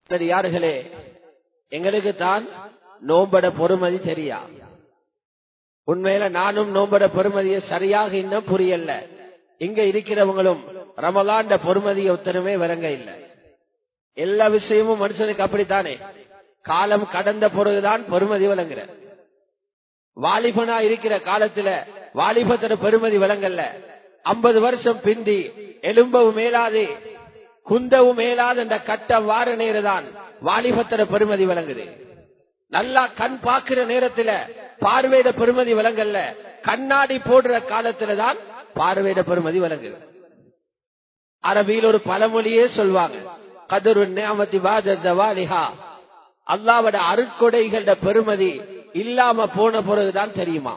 யார்களே எங்களுக்கு தான் நோம்பட பொறுமதி தெரியா உண்மையில நானும் நோம்பட பொறுமதியை சரியாக இன்னும் புரியல இங்க இருக்கிறவங்களும் ரமலாண்ட பொறுமதியை ஒத்தனமே வரங்க இல்ல எல்லா விஷயமும் மனுஷனுக்கு அப்படித்தானே காலம் கடந்த பிறகுதான் பொறுமதி விளங்குற வாலிபனா இருக்கிற காலத்துல வாலிபத்தோட பெருமதி விளங்கல்ல ஐம்பது வருஷம் பிந்தி எலும்பவும் மேலாது குந்தவும் மேலாது என்ற கட்டம் வார நேரதான் வாலிபத்தோட பெருமதி விளங்குது நல்லா கண் பாக்குற நேரத்துல பார்வையிட பெருமதி விளங்கல்ல கண்ணாடி போடுற காலத்துல தான் பார்வையிட பெருமதி விளங்குது அரபியில் ஒரு பழமொழியே சொல்வாங்க கதிரு நேமதி வாலிஹா அல்லாவோட அருட்கொடைகள பெருமதி இல்லாம போன பிறகுதான் தெரியுமா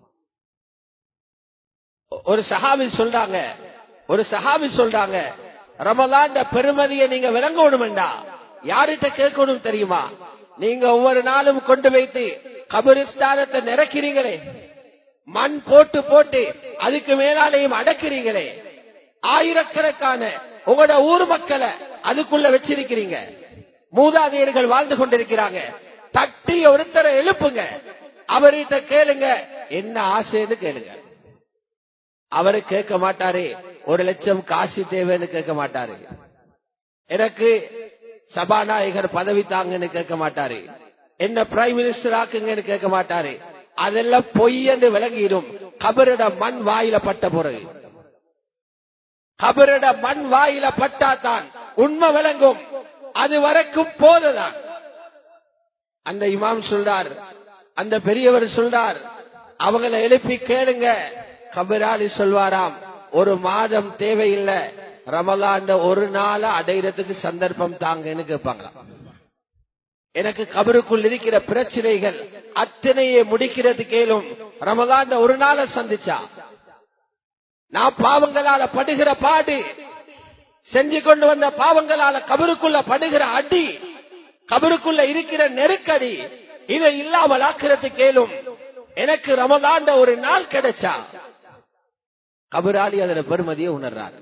ஒரு சஹாபி சொல்றாங்க ஒரு சஹாபி சொல்றாங்க ரமலாண்ட பெருமதியை நீங்க விளங்கணும்டா யார்கிட்ட கேட்கணும் தெரியுமா நீங்க ஒவ்வொரு நாளும் கொண்டு வைத்து கபரிஸ்தானத்தை நிறக்கிறீங்களே மண் போட்டு போட்டு அதுக்கு மேலாலையும் அடக்கிறீங்களே ஆயிரக்கணக்கான உங்களோட ஊர் மக்களை அதுக்குள்ள வச்சிருக்கிறீங்க மூதாதையர்கள் வாழ்ந்து கொண்டிருக்கிறாங்க தட்டி ஒருத்தரை எழுப்புங்க அவர்கிட்ட கேளுங்க என்ன ஆசைன்னு கேளுங்க அவரு கேட்க மாட்டாரு ஒரு லட்சம் காசு தேவைன்னு கேட்க மாட்டாரு எனக்கு சபாநாயகர் பதவி தாங்கன்னு கேட்க மாட்டாரு என்ன பிரைம் மினிஸ்டர் ஆக்குங்கன்னு கேட்க மாட்டாரு அதெல்லாம் பொய் என்று விளங்கிடும் கபரிட மண் வாயில பட்ட பிறகு கபரிட மண் வாயில பட்டாதான் உண்மை விளங்கும் அது வரைக்கும் போதுதான் அந்த இமாம் சொல்றார் அந்த பெரியவர் சொல்றார் அவங்களை எழுப்பி கேளுங்க கபராளி சொல்வாராம் ஒரு மாதம் தேவையில்லை ரமலாண்ட ஒரு நாள அடையிறதுக்கு சந்தர்ப்பம் தாங்கன்னு கேட்பாங்க எனக்கு கபருக்குள் இருக்கிற பிரச்சனைகள் அத்தனையே முடிக்கிறது கேளும் ரமலாண்ட ஒரு நாள சந்திச்சா நான் பாவங்களால படுகிற பாடு செஞ்சு கொண்டு வந்த பாவங்களால கபருக்குள்ள படுகிற அடி கபருக்குள்ள இருக்கிற நெருக்கடி இதை இல்லாமல் ஆக்கிறது கேளும் எனக்கு ரமலாண்ட ஒரு நாள் கிடைச்சா கபராளி அதன பெருமதியை உணர்றார்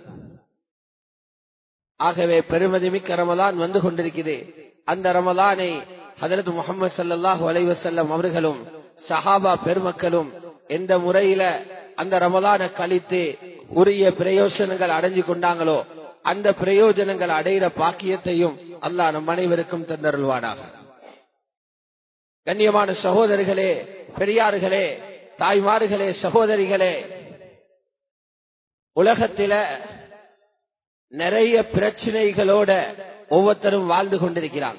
ஆகவே பெருமதி மிக்க ரமலான் வந்து கொண்டிருக்கிறது அந்த ரமலானை ஹதரத் முகமது சல்லாஹூ அலைவசல்லம் அவர்களும் சஹாபா பெருமக்களும் எந்த முறையில அந்த ரமலான கழித்து உரிய பிரயோஜனங்கள் அடைஞ்சு கொண்டாங்களோ அந்த பிரயோஜனங்கள் அடைகிற பாக்கியத்தையும் அல்லாஹ் நம் அனைவருக்கும் தந்தருள்வானாக கண்ணியமான சகோதரிகளே பெரியார்களே தாய்மார்களே சகோதரிகளே உலகத்தில நிறைய பிரச்சனைகளோட ஒவ்வொருத்தரும் வாழ்ந்து கொண்டிருக்கிறாங்க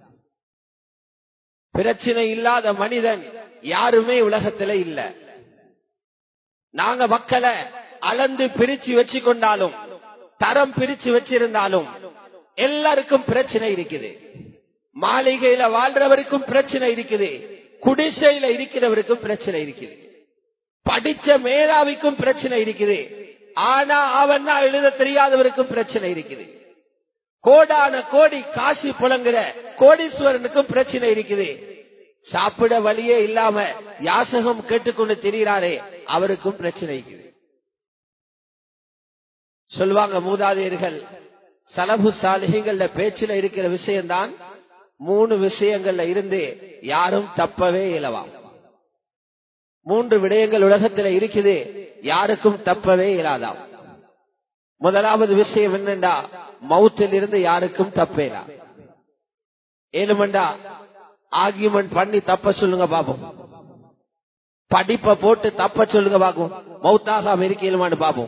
பிரச்சனை இல்லாத மனிதன் யாருமே உலகத்துல இல்ல நாங்க மக்களை அளந்து பிரிச்சு வச்சு கொண்டாலும் தரம் பிரிச்சு வச்சிருந்தாலும் எல்லாருக்கும் பிரச்சனை இருக்குது மாளிகையில வாழ்றவருக்கும் பிரச்சனை இருக்குது குடிசையில இருக்கிறவருக்கும் பிரச்சனை இருக்குது படிச்ச மேலாவிக்கும் பிரச்சனை இருக்குது ஆனா அவன் எழுத தெரியாதவருக்கும் பிரச்சனை இருக்குது கோடான கோடி காசி புலங்குற கோடீஸ்வரனுக்கும் பிரச்சனை இருக்குது சாப்பிட வழியே இல்லாம யாசகம் கேட்டுக்கொண்டு தெரிகிறாரே அவருக்கும் பிரச்சனை இருக்குது சொல்வாங்க மூதாதையர்கள் சலபு சாலிகங்கள பேச்சில இருக்கிற விஷயம்தான் மூணு விஷயங்கள்ல இருந்து யாரும் தப்பவே இயலவாம் மூன்று விடயங்கள் உலகத்துல இருக்குது யாருக்கும் தப்பவே இயலாதாம் முதலாவது விஷயம் என்னண்டா மவுத்தில் இருந்து யாருக்கும் தப்பேலா ஏழுமண்டா ஆர்கியூமெண்ட் பண்ணி தப்ப சொல்லுங்க பாப்போம் படிப்பை போட்டு தப்ப சொல்லுங்க பாப்போம் மவுத்தாக அமெரிக்க ஏழுமான்னு பாப்போம்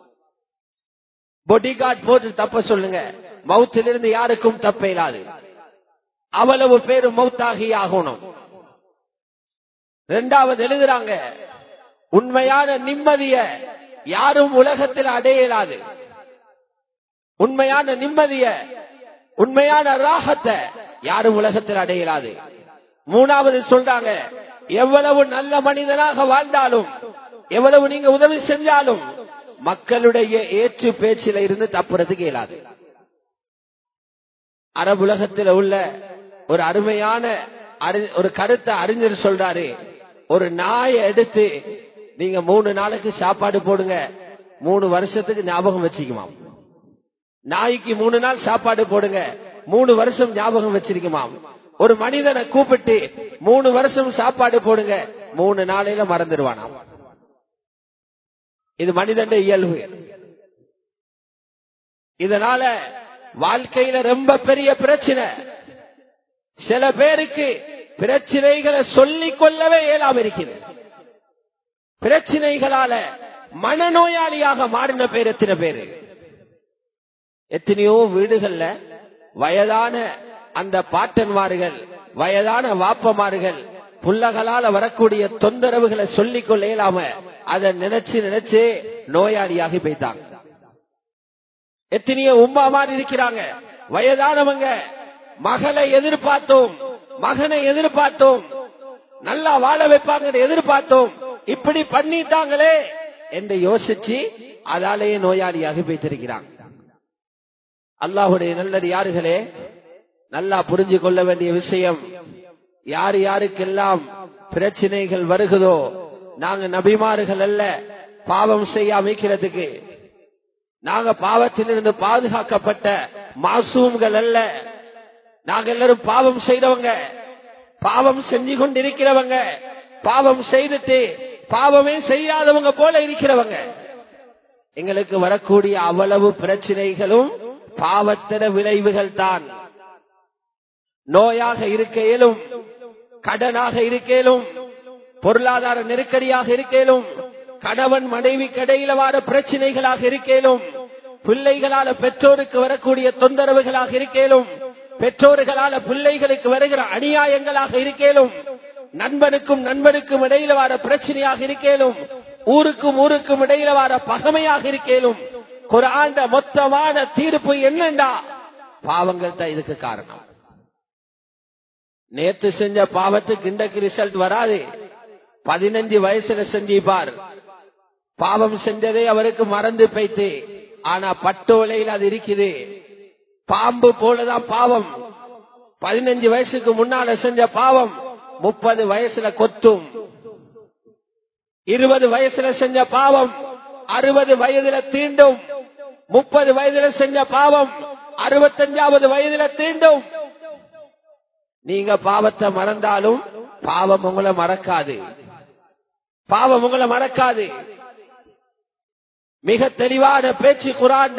பொடி கார்டு போட்டு தப்ப சொல்லுங்க மவுத்திலிருந்து யாருக்கும் தப்ப இல்லாது அவ்வளவு பேரு மவுத்தாகி ஆகணும் ரெண்டாவது எழுதுறாங்க உண்மையான நிம்மதிய யாரும் உலகத்தில் அடையலாது உண்மையான நிம்மதிய உண்மையான ராகத்தை யாரும் உலகத்தில் அடையலாது மூணாவது சொல்றாங்க எவ்வளவு நல்ல மனிதனாக வாழ்ந்தாலும் எவ்வளவு நீங்க உதவி செஞ்சாலும் மக்களுடைய ஏற்று பேச்சில இருந்து தப்புறதுக்கு இயலாது அரபுலகத்தில் உள்ள ஒரு அருமையான ஒரு கருத்தை அறிஞர் சொல்றாரு ஒரு நாயை எடுத்து நீங்க மூணு நாளைக்கு சாப்பாடு போடுங்க மூணு வருஷத்துக்கு ஞாபகம் வச்சுக்குமா நாய்க்கு மூணு நாள் சாப்பாடு போடுங்க மூணு வருஷம் ஞாபகம் வச்சிருக்குமாம் ஒரு மனிதனை கூப்பிட்டு மூணு வருஷம் சாப்பாடு போடுங்க மூணு நாளையில மறந்துடுவானாம் இது மனிதன் இயல்பு இதனால வாழ்க்கையில ரொம்ப பெரிய பிரச்சனை சில பேருக்கு பிரச்சனைகளை சொல்லிக் கொள்ளவே இயலாம இருக்கிறது பிரச்சனைகளால மனநோயாளியாக மாறின பேர் எத்தனை பேரு எத்தனையோ வீடுகள்ல வயதான அந்த பாட்டன்மார்கள் வயதான வாப்பமார்கள் புள்ளகளால வரக்கூடிய தொந்தரவுகளை சொல்லிக் கொள்ள இயலாம அதை நினைச்சு நினைச்சு நோயாளியாகி போய்த்தாங்க எத்தனையோ உமா மாதிரி இருக்கிறாங்க வயதானவங்க மகளை எதிர்பார்த்தோம் மகனை எதிர்பார்த்தோம் நல்லா வாழ வைப்பாங்க எதிர்பார்த்தோம் இப்படி பண்ணிட்டாங்களே என்று யோசிச்சு அதாலேயே நோயாளியாக போய்த்திருக்கிறாங்க அல்லாஹுடைய நல்லது யாருகளே நல்லா புரிஞ்சு கொள்ள வேண்டிய விஷயம் யார் யாருக்கெல்லாம் பிரச்சனைகள் வருகுதோ நாங்க நபிமாறுகள் அல்ல பாவம் செய்ய அமைக்கிறதுக்கு நாங்க பாவத்திலிருந்து பாதுகாக்கப்பட்ட மாசூம்கள் அல்ல நாங்க எல்லாரும் பாவம் செய்தவங்க பாவம் செஞ்சு கொண்டிருக்கிறவங்க பாவம் செய்துட்டு பாவமே செய்யாதவங்க போல இருக்கிறவங்க எங்களுக்கு வரக்கூடிய அவ்வளவு பிரச்சனைகளும் பாவத்திர விளைவுகள் தான் நோயாக இருக்கையிலும் கடனாக இருக்கேலும் பொருளாதார நெருக்கடியாக இருக்கேலும் கணவன் மனைவி கடையில வார பிரச்சனைகளாக இருக்கேலும் பிள்ளைகளால பெற்றோருக்கு வரக்கூடிய தொந்தரவுகளாக இருக்கேலும் பெற்றோர்களால பிள்ளைகளுக்கு வருகிற அநியாயங்களாக இருக்கேலும் நண்பனுக்கும் நண்பனுக்கும் இடையில வார பிரச்சனையாக இருக்கேலும் ஊருக்கும் ஊருக்கும் இடையில வார பகமையாக இருக்கேலும் ஒரு ஆண்ட மொத்தமான தீர்ப்பு என்னண்டா பாவங்கள் தான் இதுக்கு காரணம் நேத்து செஞ்ச பாவத்துக்கு இன்றைக்கு ரிசல்ட் வராது பதினஞ்சு வயசுல செஞ்சிப்பார் பாவம் செஞ்சதே அவருக்கு மறந்து போய்த்து ஆனா பட்டோலையில் அது இருக்குது பாம்பு போலதான் பாவம் பதினஞ்சு வயசுக்கு முன்னால செஞ்ச பாவம் முப்பது வயசுல கொத்தும் இருபது வயசுல செஞ்ச பாவம் அறுபது வயதுல தீண்டும் முப்பது வயதுல செஞ்ச பாவம் அறுபத்தஞ்சாவது வயதுல தீண்டும் நீங்க பாவத்தை மறந்தாலும் பாவம் உங்களை மறக்காது பாவம் உங்களை மறக்காது மிக தெளிவான பேச்சு குரான்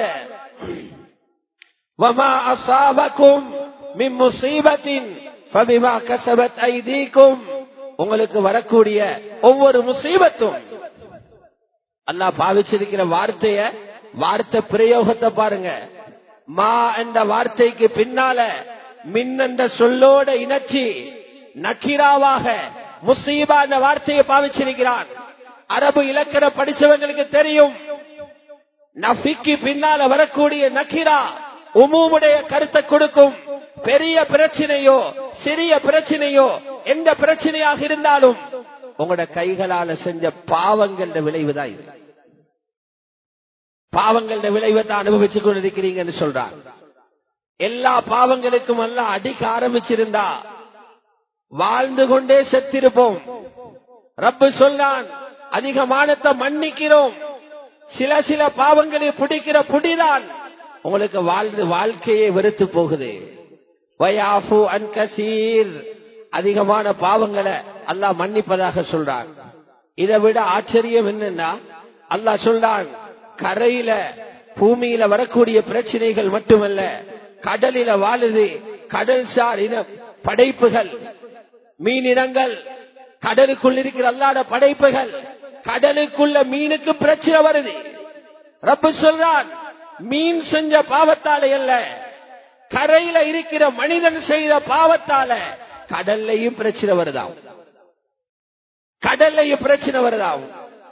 وما أصابكم من مصيبة فبما كسبت أيديكم உங்களுக்கு வரக்கூடிய ஒவ்வொரு முசீபத்தும் அல்லா பாவிச்சிருக்கிற வார்த்தைய வார்த்தை பிரயோகத்தை பாருங்க மா என்ற வார்த்தைக்கு பின்னால மின் என்ற சொல்லோட இணைச்சி நக்கீராவாக முசீபா என்ற வார்த்தையை பாவிச்சிருக்கிறான் அரபு இலக்கண படிச்சவங்களுக்கு தெரியும் நபிக்கு பின்னால வரக்கூடிய நக்கீரா உமுடைய கருத்தை கொடுக்கும் பெரிய பிரச்சனையோ சிறிய பிரச்சனையோ எந்த பிரச்சனையாக இருந்தாலும் உங்களோட கைகளால செஞ்ச பாவங்கள விளைவுதான் இது பாவங்கள விளைவை தான் அனுபவிச்சு கொண்டிருக்கிறீங்கன்னு சொல்றாங்க எல்லா பாவங்களுக்கும் எல்லாம் அடிக்க ஆரம்பிச்சிருந்தா வாழ்ந்து கொண்டே செத்திருப்போம் ரப்பு சொல்றான் அதிகமானத்தை மன்னிக்கிறோம் சில சில பாவங்களை பிடிக்கிற புடிதான் உங்களுக்கு வாழ்ந்து வாழ்க்கையே வெறுத்து போகுது வயாஃபு அன்கசீர் அதிகமான பாவங்களை அல்லாஹ் மன்னிப்பதாக சொல்றான் இதை விட ஆச்சரியம் என்னன்னா அல்லாஹ் சொல்றான் கரையில பூமியில வரக்கூடிய பிரச்சனைகள் மட்டுமல்ல கடலில வாழுது கடல் சார் இன படைப்புகள் மீனினங்கள் கடலுக்குள் இருக்கிற அல்லாத படைப்புகள் கடலுக்குள்ள மீனுக்கு பிரச்சனை வருது ரப்பு சொல்றான் மீன் செஞ்ச பாவத்தால அல்ல கரையில இருக்கிற மனிதன் செய்த பாவத்தால கடல்லையும் பிரச்சனை வருதாம் கடல்லையும் பிரச்சனை வருதாம்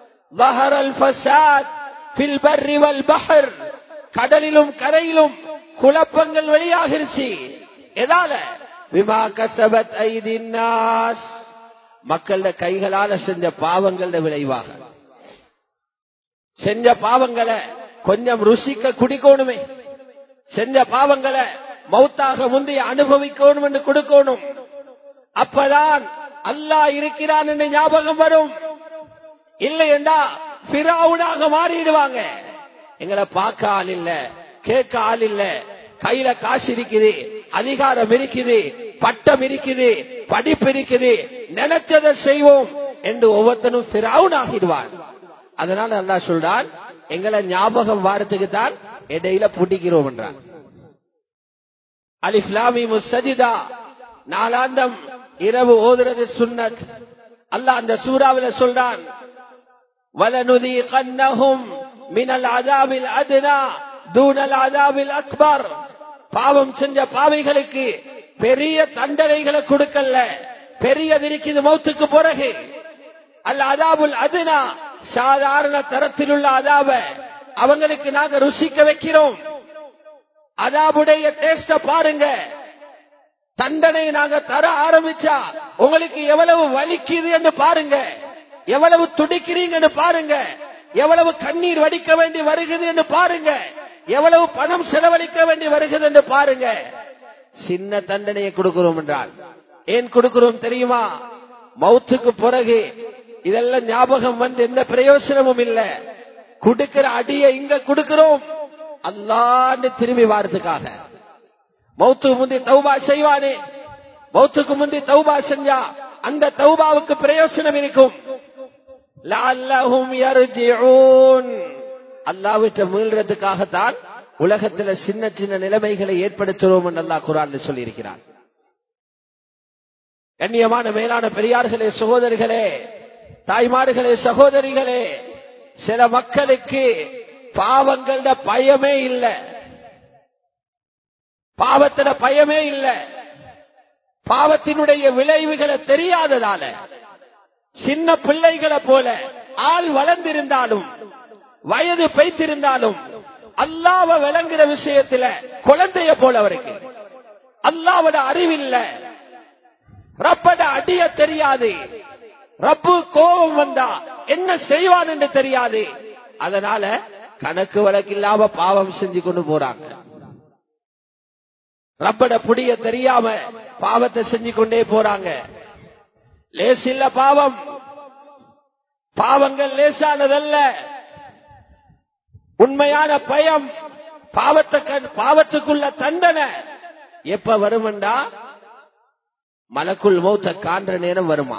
கடலிலும் கரையிலும் குழப்பங்கள் வெளியாகிருச்சு எதால விமா கசபத் ஐதின்னாஸ் மக்கள கைகளால செஞ்ச பாவங்கள விளைவாக செஞ்ச பாவங்களை கொஞ்சம் ருசிக்க குடிக்கணுமே செஞ்ச பாவங்களை மௌத்தாக முந்தைய அனுபவிக்கணும் என்று கொடுக்கணும் அப்பதான் அல்லாஹ் இருக்கிறான் என்று ஞாபகம் வரும் இல்லை என்றா பிராவுடாக மாறிடுவாங்க எங்களை பார்க்க ஆள் இல்ல கேட்க ஆள் இல்ல கையில காசு இருக்குது அதிகாரம் இருக்குது பட்டம் இருக்குது படிப்பு இருக்குது நினைச்சதை செய்வோம் என்று ஒவ்வொருத்தனும் சிறாவுன் ஆகிடுவான் அதனால அல்லா சொல்றான் எங்களை ஞாபகம் வாரத்துக்கு தான் இடையில புடிக்கிறோம் என்றான் அலிஃப்லாமி முசஜிதா நாளாந்தம் இரவு ஓதுறது சுன்னத் அல்லாஹ் அந்த சூறாவில சொல்றான் வலனுதீகன்னஹும் மினல் அதாபில் அத்னா தூனல் அதாபில் அக்பர் பாவம் செஞ்ச பாவிகளுக்கு பெரிய தண்டனைகளை கொடுக்கல பெரியது இருக்குது மௌத்துக்கு பிறகு அல்ல அதாபுல் அதுனா சாதாரண தரத்தில் உள்ள அதாப அவங்களுக்கு நாங்க ருசிக்க வைக்கிறோம் அதாபுடைய டேஸ்ட பாருங்க தண்டனை நாங்க தர ஆரம்பிச்சா உங்களுக்கு எவ்வளவு வலிக்குது என்று பாருங்க எவ்வளவு துடிக்கிறீங்கன்னு பாருங்க எவ்வளவு கண்ணீர் வடிக்க வேண்டி வருகிறது என்று பாருங்க எவ்வளவு பணம் செலவழிக்க வேண்டி வருகிறது என்று பாருங்க சின்ன தண்டனையை கொடுக்கிறோம் என்றால் ஏன் கொடுக்கிறோம் தெரியுமா மௌத்துக்கு பிறகு இதெல்லாம் ஞாபகம் வந்து எந்த பிரயோசனமும் இல்ல கொடுக்கிற அடியை இங்க கொடுக்கிறோம் அல்லான்னு திரும்பி வாரத்துக்காக மௌத்துக்கு முந்தி தௌபா செய்வானே மௌத்துக்கு முந்தி தௌபா செஞ்சா அந்த தௌபாவுக்கு பிரயோசனம் இருக்கும் அல்லாவிட்ட மீள்றதுக்காகத்தான் உலகத்துல சின்ன சின்ன நிலைமைகளை ஏற்படுத்துவோம் என்று அல்லா குரான் சொல்லியிருக்கிறார் கண்ணியமான மேலான பெரியார்களே சகோதரிகளே தாய்மார்களே சகோதரிகளே சில மக்களுக்கு பாவங்கள பயமே இல்ல பாவத்தில பயமே இல்ல பாவத்தினுடைய விளைவுகளை தெரியாததால சின்ன பிள்ளைகளை போல ஆள் வளர்ந்திருந்தாலும் வயது பைத்திருந்தாலும் அல்லாவ விளங்குற விஷயத்துல குழந்தைய போல அவருக்கு அல்லாவோட அறிவில்ல ரப்பட அடிய தெரியாது ரப்பு கோபம் வந்தா என்ன செய்வான் என்று தெரியாது அதனால கணக்கு வழக்கு இல்லாம பாவம் செஞ்சு கொண்டு போறாங்க ரப்பட புடிய தெரியாம பாவத்தை செஞ்சு கொண்டே போறாங்க லேசில்ல பாவம் பாவங்கள் லேசானதல்ல உண்மையான பயம் பாவத்தை பாவத்துக்குள்ள தண்டனை எப்ப வருமெண்டா மலக்குள் மௌத்த காண்ற நேரம் வருமா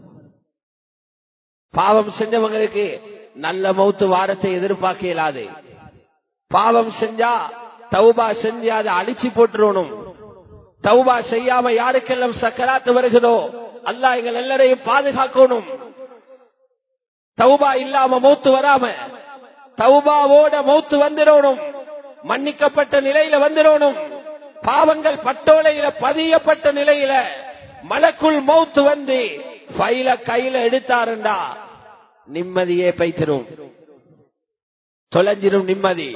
பாவம் செஞ்சவங்களுக்கு நல்ல மௌத்து வாரத்தை எதிர்பார்க்க இயலாது பாவம் செஞ்சா தௌபா செஞ்சு அதை அழிச்சு போட்டுருவணும் தௌபா செய்யாம யாருக்கெல்லாம் சக்கராத்து வருகிறதோ அல்லா எங்கள் எல்லாரையும் பாதுகாக்கணும் தௌபா இல்லாம மௌத்து வராம தௌபாவோட மௌத்து வந்துடணும் மன்னிக்கப்பட்ட நிலையில வந்துடணும் பாவங்கள் பட்டோலையில பதியப்பட்ட நிலையில மலக்குள் மௌத்து வந்து பைல கையில எடுத்தாருண்டா நிம்மதியே பைத்திரும் தொலைஞ்சிரும் நிம்மதி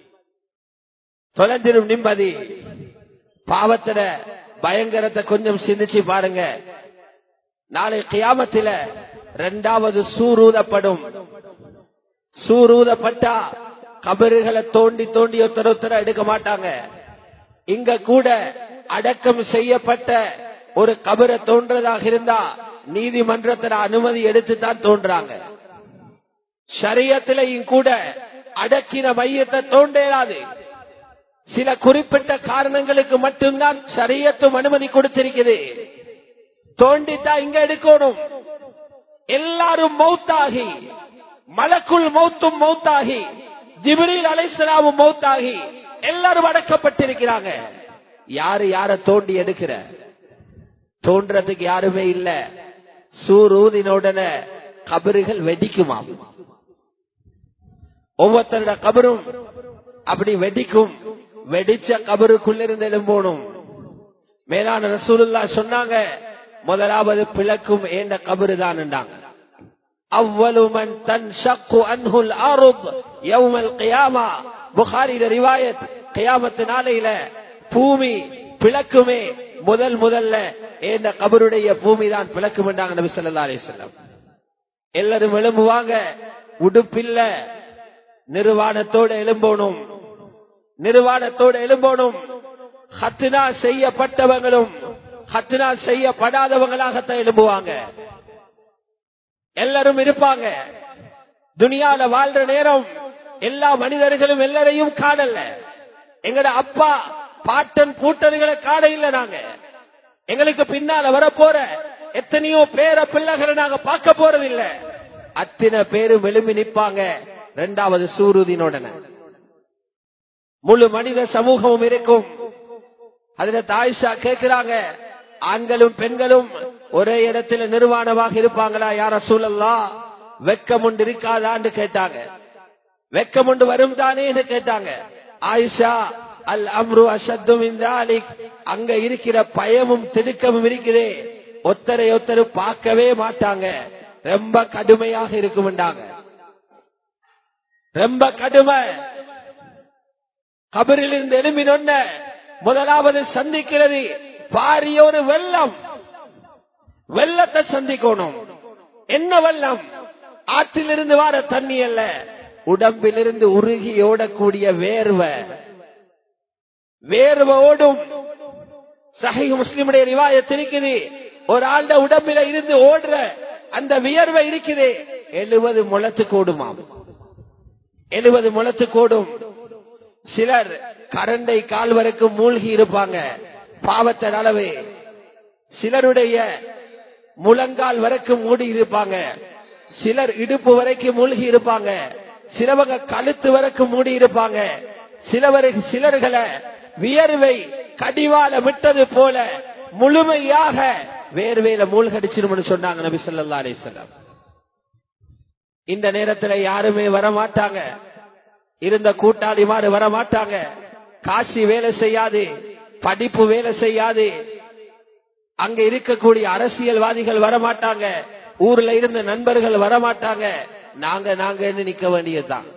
தொலைஞ்சிரும் நிம்மதி பாவத்தில பயங்கரத்தை கொஞ்சம் சிந்திச்சு பாருங்க நாளை கியாமத்தில இரண்டாவது சூரூதப்படும் சூரூதப்பட்டா கபறுகளை தோண்டி தோண்டி ஒருத்தர் ஒருத்தர எடுக்க மாட்டாங்க இங்க கூட அடக்கம் செய்யப்பட்ட ஒரு கபரை தோன்றதாக இருந்தா நீதிமன்றத்துல அனுமதி எடுத்து தான் தோன்றாங்க சரியத்திலையும் கூட அடக்கின மையத்தை தோண்டேறாது சில குறிப்பிட்ட காரணங்களுக்கு மட்டும்தான் சரியத்தும் அனுமதி கொடுத்திருக்குது தோண்டித்தான் இங்க எடுக்கணும் எல்லாரும் மௌத்தாகி மலக்குள் மௌத்தும் மௌத்தாகி ஜிபிரில் அலைசலாமும் மௌத்தாகி எல்லாரும் அடக்கப்பட்டிருக்கிறாங்க யாரு யார தோண்டி எடுக்கிற தோன்றதுக்கு யாருமே இல்ல சூரூதினோடன கபறுகள் வெடிக்குமா ஒவ்வொருத்தரோட கபரும் அப்படி வெடிக்கும் வெடிச்ச கபருக்குள்ள இருந்து எழும்போனும் மேலான ரசூலுல்லா சொன்னாங்க முதலாவது பிளக்கும் ஏண்ட கபரு தான் அவ்வளுமன் தன் ஷக்கு அன்ஹுல் ஆருத் யௌமல் கியாமா புகாரில ரிவாயத் கியாமத்து நாளையில பூமி பிளக்குமே முதல் முதல்ல இந்த கபருடைய பூமி தான் பிளக்கும் என்றாங்க நபி சொல்லா அலிஸ்லாம் எல்லாரும் எழும்புவாங்க உடுப்பில்ல நிர்வாணத்தோடு எழும்போனும் நிர்வாணத்தோடு எழும்போனும் ஹத்னா செய்யப்பட்டவங்களும் ஹத்னா செய்யப்படாதவங்களாகத்தான் எழும்புவாங்க எல்லாரும் இருப்பாங்க துனியால வாழ்ற நேரம் எல்லா மனிதர்களும் எல்லாரையும் காணல எங்கட அப்பா பாட்டன் பூட்டர்களை காண இல்ல நாங்க எங்களுக்கு பின்னால வரப்போற எத்தனையோ பேர பிள்ளைகளை நாங்க பார்க்க போறதில்ல அத்தனை பேரும் எழும்பி நிப்பாங்க இரண்டாவது சூருதினுடன முழு மனித சமூகமும் இருக்கும் அதுல தாயிஷா கேட்கிறாங்க ஆண்களும் பெண்களும் ஒரே இடத்துல நிர்வாணமாக இருப்பாங்களா யார சூழல்லா வெக்கம் உண்டு இருக்காதான்னு கேட்டாங்க வெக்கம் உண்டு வரும் தானேன்னு கேட்டாங்க ஆயிஷா அல் அம்ரு அஷத்தும் அங்க இருக்கிற பயமும் திடுக்கமும் இருக்குதே ஒத்தரை ஒத்தரு பார்க்கவே மாட்டாங்க ரொம்ப கடுமையாக இருக்கும்ண்டாங்க ரொம்ப கடுமை கபரில் இருந்து எழும்பினொன்ன முதலாவது சந்திக்கிறது பாரியோரு வெள்ளம் வெள்ளத்தை சந்திக்கணும் என்ன வெள்ளம் ஆற்றிலிருந்து வார தண்ணி அல்ல உடம்பிலிருந்து உருகி ஓடக்கூடிய வேர்வை வேர்வை ஓடும் சஹி முஸ்லிமுடைய ரிவாயத் இருக்குது ஒரு ஆண்ட உடம்பில இருந்து ஓடுற அந்த வியர்வை இருக்குது எழுபது முளத்துக்கு ஓடுமாம் எழுபது முளத்துக்கு ஓடும் சிலர் கரண்டை கால் வரைக்கும் மூழ்கி இருப்பாங்க பாவத்தின் அளவு சிலருடைய முழங்கால் வரைக்கும் மூடி இருப்பாங்க சிலர் இடுப்பு வரைக்கும் மூழ்கி இருப்பாங்க சிலவங்க கழுத்து வரைக்கும் மூடி இருப்பாங்க சிலவருக்கு சிலர்களை வியர்வை கடிவால விட்டது போல முழுமையாக வேர்வையில மூழ்கடிச்சிரும்னு சொன்னாங்க நபி சொல்லா அலிசல்லாம் இந்த நேரத்துல யாருமே வர மாட்டாங்க இருந்த கூட்டாளிமாறு வர மாட்டாங்க காசி வேலை செய்யாது படிப்பு வேலை செய்யாது அங்க இருக்கக்கூடிய அரசியல்வாதிகள் வரமாட்டாங்க ஊர்ல இருந்த நண்பர்கள் வரமாட்டாங்க நாங்க நாங்க நிக்க வேண்டியதுதான்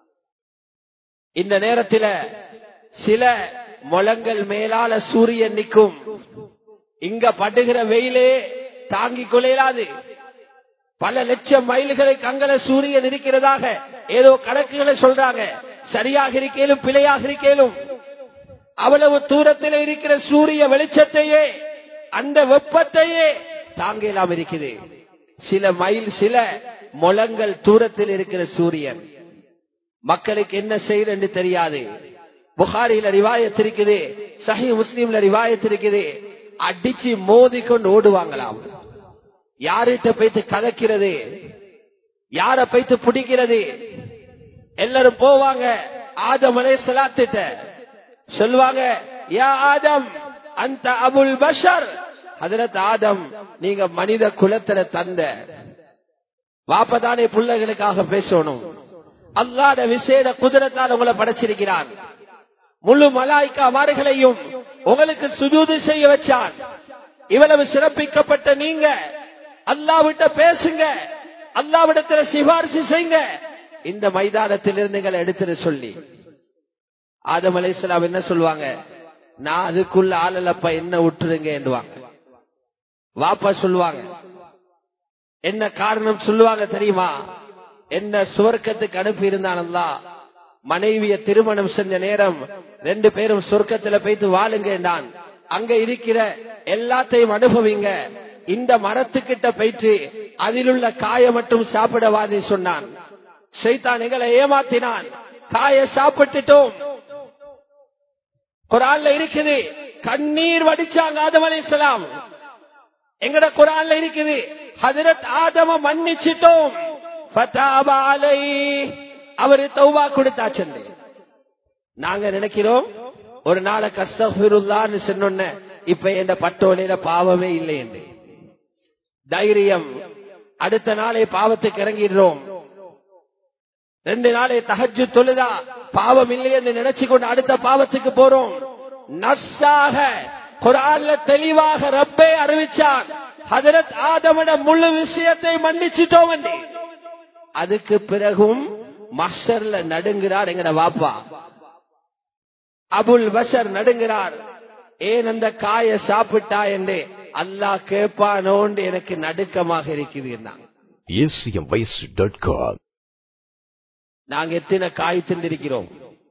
இந்த நேரத்துல சில முழங்கள் மேலால சூரியன் நிற்கும் இங்க படுகிற வெயிலே தாங்கிக் கொள்ளாது பல லட்சம் மைல்களை கங்கல சூரியன் இருக்கிறதாக ஏதோ கணக்குகளை சொல்றாங்க சரியாக இருக்கேலும் பிழையாக இருக்கேலும் அவ்வளவு தூரத்தில் இருக்கிற சூரிய வெளிச்சத்தையே அந்த வெப்பத்தையே தாங்கலாம் இருக்குது சில மைல் சில முழங்கள் தூரத்தில் இருக்கிற சூரியன் மக்களுக்கு என்ன செய்யறது தெரியாது புகாரில ரிவாயத் இருக்குது சஹி முஸ்லீம்ல ரிவாயத் இருக்குது அடிச்சு மோதி கொண்டு ஓடுவாங்களாம் யார்கிட்ட போய்த்து கதக்கிறது யார போய்த்து பிடிக்கிறது எல்லாரும் போவாங்க ஆதமலை சலாத்திட்ட சொல்லுவாங்க யா ஆதம் அந்த அபுல் பஷர் ஹதரத் ஆதம் நீங்க மனித குலத்துல தந்த வாப்பதானே பிள்ளைகளுக்காக பேசணும் அல்லாத விசேட குதிரத்தால் உங்களை படைச்சிருக்கிறான் முழு மலாய்க்கா மாறுகளையும் உங்களுக்கு சுஜூது செய்ய வச்சான் இவ்வளவு சிறப்பிக்கப்பட்ட நீங்க அல்லாவிட்ட பேசுங்க அல்லாவிடத்துல சிபாரிசு செய்யுங்க இந்த மைதானத்தில் இருந்து எடுத்துட்டு சொல்லி ஆதம் அலை என்ன சொல்லுவாங்க நான் அதுக்குள்ள ஆளலப்ப என்ன விட்டுருங்க என்றுவாங்க வாப்பா சொல்லுவாங்க என்ன காரணம் சொல்லுவாங்க தெரியுமா என்ன சுவர்க்கத்துக்கு அனுப்பி இருந்தானல்லா மனைவிய திருமணம் செஞ்ச நேரம் ரெண்டு பேரும் சொர்க்கத்துல போய்த்து வாழுங்க நான் அங்க இருக்கிற எல்லாத்தையும் அனுபவிங்க இந்த மரத்துக்கிட்ட போயிட்டு அதிலுள்ள காய மட்டும் சாப்பிடவாதி சொன்னான் சைத்தான் எங்களை ஏமாத்தினான் காய சாப்பிட்டுட்டோம் குரான்ல இருக்குது கண்ணீர் வடிச்சாங்க ஆதம் அலிஸ்லாம் எங்கட குரான்ல இருக்குது ஹதரத் ஆதம மன்னிச்சிட்டோம் அவரு தௌபா கொடுத்தாச்சு நாங்க நினைக்கிறோம் ஒரு நாளை கஷ்டன்னு சொன்ன இப்ப எந்த பட்டோலையில பாவமே இல்லை என்று தைரியம் அடுத்த நாளை பாவத்துக்கு இறங்கிடுறோம் ரெண்டு நாளை தகஜு தொழுதா பாவம் இல்லை என்று நினைச்சு கொண்டு அடுத்த பாவத்துக்கு போறோம் நஷ்டாக குரான்ல தெளிவாக ரப்பே அறிவிச்சான் ஹதரத் ஆதமட முழு விஷயத்தை மன்னிச்சிட்டோம் என்று அதுக்கு பிறகும் மஸ்டர்ல நடுங்கிறார் எங்கட வாப்பா அபுல் பஷர் நடுங்கிறார் ஏன் அந்த காய சாப்பிட்டா என்று அல்லாஹ் கேட்பானோண்டு எனக்கு நடுக்கமாக இருக்குது நாங்க எத்தனை காய் திண்டிருக்கிறோம்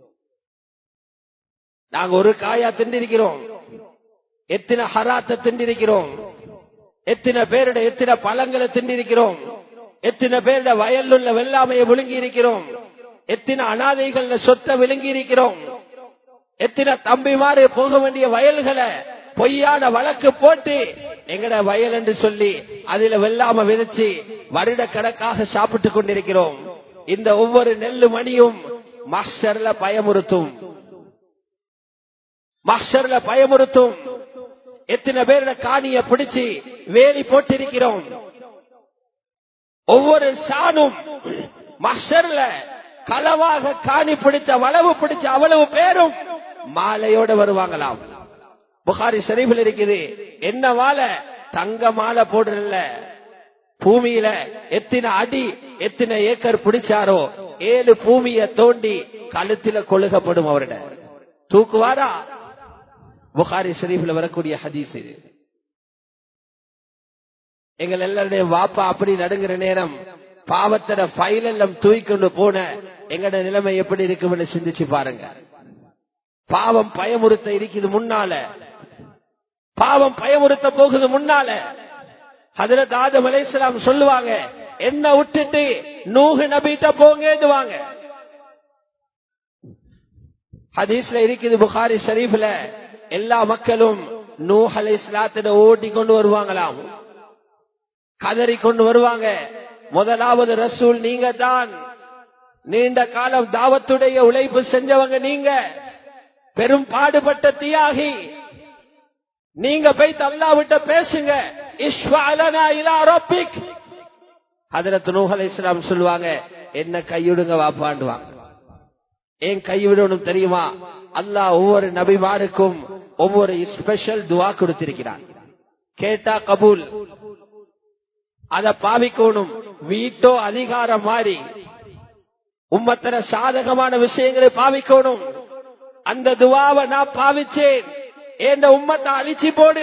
நாங்க ஒரு காயா திண்டிருக்கிறோம் எத்தனை ஹராத்தை திண்டிருக்கிறோம் எத்தனை பேருடைய எத்தனை பழங்களை திண்டிருக்கிறோம் எத்தனை பேருடைய வயல் உள்ள வெள்ளாமையை விழுங்கி இருக்கிறோம் எத்தனை அனாதைகள் சொத்தை விழுங்கி இருக்கிறோம் எத்தனை தம்பிமாறு போக வேண்டிய வயல்களை பொய்யான வழக்கு போட்டு எங்கட வயல் என்று சொல்லி அதில வெள்ளாம விதைச்சு வருட கணக்காக சாப்பிட்டுக் கொண்டிருக்கிறோம் இந்த ஒவ்வொரு நெல்லு மணியும் மஷர்ல பயமுறுத்தும் மஷர்ல பயமுறுத்தும் எத்தனை பேரோட காணிய பிடிச்சு வேலி போட்டிருக்கிறோம் ஒவ்வொரு சாணும் மஷர்ல களவாக காணி பிடிச்ச வளவு பிடிச்ச அவ்வளவு பேரும் மாலையோட வருவாங்களாம் புகாரி ஷரீஃபில் இருக்குது என்ன மாலை தங்க மாலை போடுறல பூமியில எத்தனை அடி எத்தனை ஏக்கர் பிடிச்சாரோ ஏழு பூமியை தோண்டி கழுத்தில கொழுகப்படும் அவரிட தூக்குவாரா புகாரி ஷரீஃபில் வரக்கூடிய ஹதீஸ் இது எங்கள் எல்லாருடைய வாப்பா அப்படி நடுங்கிற நேரம் பாவத்தோட ஃபைல் எல்லாம் தூக்கிக்கொண்டு போன எங்கட நிலைமை எப்படி இருக்கும்னு சிந்திச்சு பாருங்க பாவம் பயமுறுத்த இருக்குது முன்னால பாவம் பயமுறுத்த போகுது முன்னால ஹதரத் ஆதம் அலைஹிஸ்ஸலாம் சொல்லுவாங்க என்ன விட்டுட்டு நூஹு நபிட்ட போங்கேடுவாங்க ஹதீஸ்ல இருக்குது புகாரி ஷரீஃப்ல எல்லா மக்களும் நூஹ் அலைஹிஸ்ஸலாத்திட ஓட்டி கொண்டு வருவாங்களாம் கதறி கொண்டு வருவாங்க முதலாவது ரசூல் நீங்க தான் நீண்ட காலம் தாவத்துடைய உழைப்பு செஞ்சவங்க நீங்க பெரும் பாடுபட்ட தியாகி நீங்க போய் அல்லா விட்ட பேசுங்க இஸ்வாலனா இலா ரப்பிக் ஹதரத் நூஹ் அலைஹிஸ்ஸலாம் சொல்லுவாங்க என்ன கையிடுங்க வாப்பாண்டுவாங்க ஏன் கைவிடணும் தெரியுமா அல்லாஹ் ஒவ்வொரு நபிமாருக்கும் ஒவ்வொரு ஸ்பெஷல் துவா கொடுத்திருக்கிறான் கேட்டா கபூல் அத பாவிக்கணும் வீட்டோ அதிகாரம் மாறி உம்மத்தர சாதகமான விஷயங்களை பாவிக்கணும் அந்த துவாவை நான் பாவிச்சேன் என்ற உம்மத்தை அழிச்சு போடு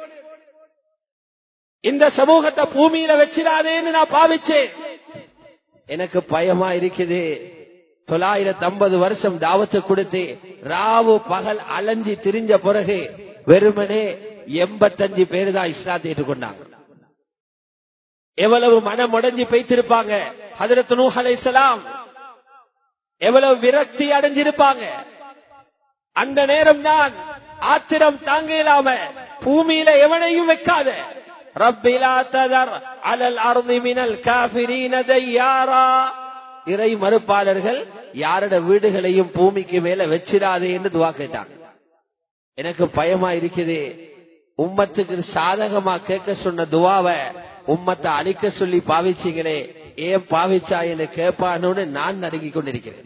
இந்த சமூகத்தை பூமியில வச்சிடாதேன்னு நான் பாவிச்சேன் எனக்கு பயமா இருக்குது தொள்ளாயிரத்தி ஐம்பது வருஷம் தாவத்து கொடுத்து ராவு பகல் அலைஞ்சி திரிஞ்ச பிறகு வெறுமனே எண்பத்தஞ்சு பேர் தான் இஸ்லாத்தை ஏற்றுக்கொண்டாங்க எவ்வளவு மனம் உடஞ்சி பேய்த்திருப்பாங்க ஹதரத் நூஹ் அலைஹிஸ்ஸலாம் எவ்வளவு விரக்தி அடைஞ்சிருப்பாங்க அந்த நேரம் தான் ஆத்திரம் தாங்க இல்லாம பூமியில எவனையும் வைக்காத ரப்பிலா ததர் அலல் அருதி மினல் காபிரீன தையாரா இறை மறுப்பாளர்கள் யாரோட வீடுகளையும் பூமிக்கு மேல வச்சிடாதே என்று துவா கேட்டாங்க எனக்கு பயமா இருக்குது உம்மத்துக்கு சாதகமா கேட்க சொன்ன துவாவை உம்மத்தை அழிக்க சொல்லி பாவிச்சீங்களே ஏன் பாவிச்சா என்று கேட்பானு நான் நடுங்கி கொண்டிருக்கிறேன்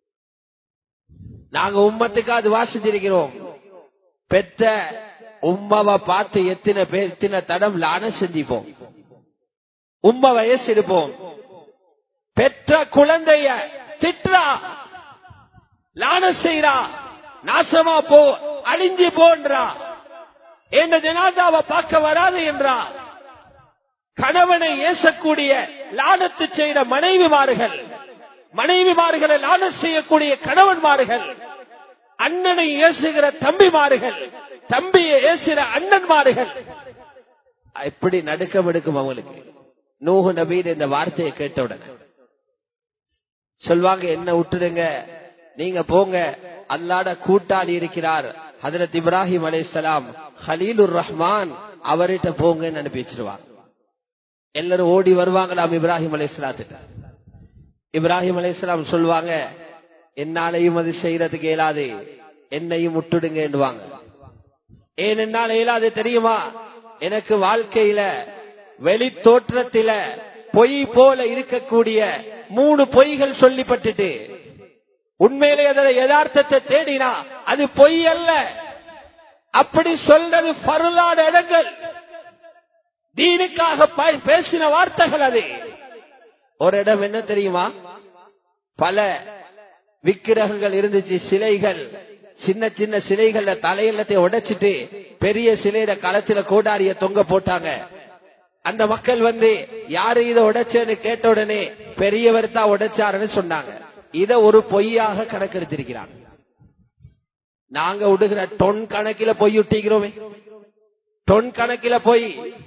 நாங்க உம்மத்துக்கு அது வாசிச்சிருக்கிறோம் பெத்த உம்மவை பார்த்து எத்தனை பேர் எத்தனை தடம் லான செஞ்சிப்போம் உம்ம வயசு இருப்போம் பெற்ற குழந்தைய திட்டா லான செய்யறா நாசமா போ அழிஞ்சு போன்றா என்ற ஜனாதாவை பார்க்க வராது என்றா கணவனை ஏசக்கூடிய லானத்து செய்த மனைவிமார்கள் மனைவிமார்களை லான செய்யக்கூடிய கணவன்மார்கள் அண்ணனை ஏசுகிற தம்பிமார்கள் தம்பியை ஏசுகிற அண்ணன்மார்கள் எப்படி நடுக்கம் எடுக்கும் அவங்களுக்கு நூகு நபீர் இந்த வார்த்தையை கேட்டவுடனே சொல்வாங்க என்ன விட்டுடுங்க நீங்க போங்க அல்லாட கூட்டாளி இருக்கிறார் ஹதரத் இப்ராஹிம் அலைசலாம் ஹலீலுர் ரஹ்மான் அவர்கிட்ட போங்கன்னு அனுப்பி வச்சிருவாங்க எல்லாரும் ஓடி வருவாங்களாம் இப்ராஹிம் அலைசலாத்துக்கு இப்ராஹிம் அலைசலாம் சொல்லுவாங்க என்னாலையும் அது செய்யறதுக்கு இயலாது என்னையும் விட்டுடுங்க ஏன் என்னால இயலாது தெரியுமா எனக்கு வாழ்க்கையில வெளி தோற்றத்தில பொய் போல இருக்கக்கூடிய மூணு பொய்கள் சொல்லிப்பட்டுட்டு உண்மையிலே அதோட யதார்த்தத்தை தேடினா அது பொய் அல்ல அப்படி சொல்றது பருளாட இடங்கள் தீனுக்காக பேசின வார்த்தைகள் அது ஒரு இடம் என்ன தெரியுமா பல விக்கிரகங்கள் இருந்துச்சு சிலைகள் சின்ன சின்ன சிலைகள்ல தலையெல்லத்தை உடைச்சிட்டு பெரிய சிலையில களத்துல கோடாரிய தொங்க போட்டாங்க அந்த மக்கள் வந்து யாரு இதை உடைச்சேன்னு கேட்ட உடனே பெரியவர் தான் உடைச்சாருன்னு சொன்னாங்க இத ஒரு பொய்யாக கணக்கெடுத்திருக்கிறாங்க நாங்க விடுகிற டொன் கணக்கில பொய் விட்டிக்கிறோமே டொன் கணக்கில பொய்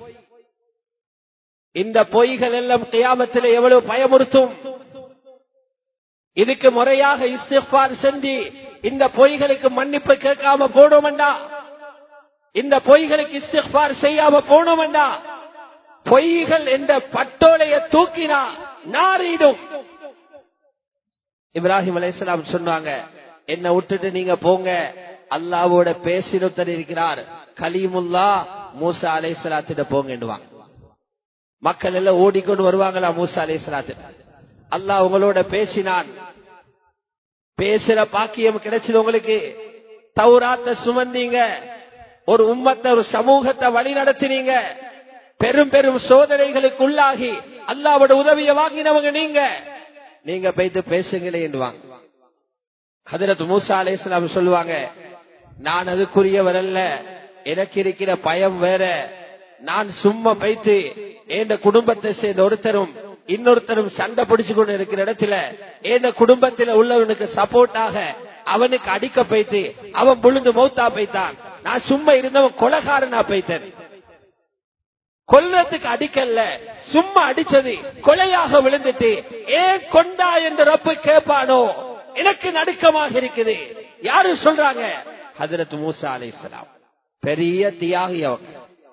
இந்த பொய்கள் எல்லாம் கியாமத்தில் எவ்வளவு பயமுறுத்தும் இதுக்கு முறையாக இஸ்திஃபார் செஞ்சு இந்த பொய்களுக்கு மன்னிப்பு கேட்காம போனோம்டா இந்த பொய்களுக்கு இஸ்திஃபார் செய்யாம போனோம்டா பொய்கள் என்ற பட்டோலைய தூக்கினா நாரிடும் இப்ராஹிம் அலைஹிஸ்ஸலாம் சொன்னாங்க என்ன விட்டுட்டு நீங்க போங்க அல்லாவோட பேசினொத்தர் இருக்கிறார் கலீமுல்லா மூசா அலைஹிஸ்ஸலாத்திட்ட போங்கன்னுவாங்க மக்கள் எல்லாம் ஓடிக்கொண்டு வருவாங்களா மூசா அலைஹிஸ்ஸலாத்திட்ட அல்லாஹ் உங்களோட பேசினான் பேசுற பாக்கியம் கிடைச்சது உங்களுக்கு தௌராத்த சுமந்தீங்க ஒரு உம்மத்தை ஒரு சமூகத்தை வழி நடத்தினீங்க பெரும் பெரும் சோதனைகளுக்கு உள்ளாகி அல்லாவோட உதவியை வாங்கினவங்க நீங்க நீங்க போயிட்டு பேசுங்களே என்றுவாங்க ஹதரத் மூசா அலைஹிஸ்ஸலாம் சொல்லுவாங்க நான் அதுக்குரியவர் அல்ல எனக்கு இருக்கிற பயம் வேற நான் சும்மா பைத்து என் குடும்பத்தை சேர்ந்த ஒருத்தரும் இன்னொருத்தரும் சண்டை பிடிச்சு கொண்டு இருக்கிற இடத்துல என் குடும்பத்தில் உள்ளவனுக்கு சப்போர்ட்டாக அவனுக்கு அடிக்க பைத்து அவன் புழுந்து மௌத்தா பைத்தான் நான் சும்மா இருந்தவன் கொலகாரனா பைத்தன் கொல்றதுக்கு அடிக்கல்ல சும்மா அடிச்சது கொலையாக விழுந்துட்டு ஏன் கொண்டா என்று ரப்பு கேட்பானோ எனக்கு நடுக்கமாக இருக்குது யாரு சொல்றாங்க ஹதரத் மூசா அலைஹிஸ்ஸலாம் பெரிய தியாகி அவங்க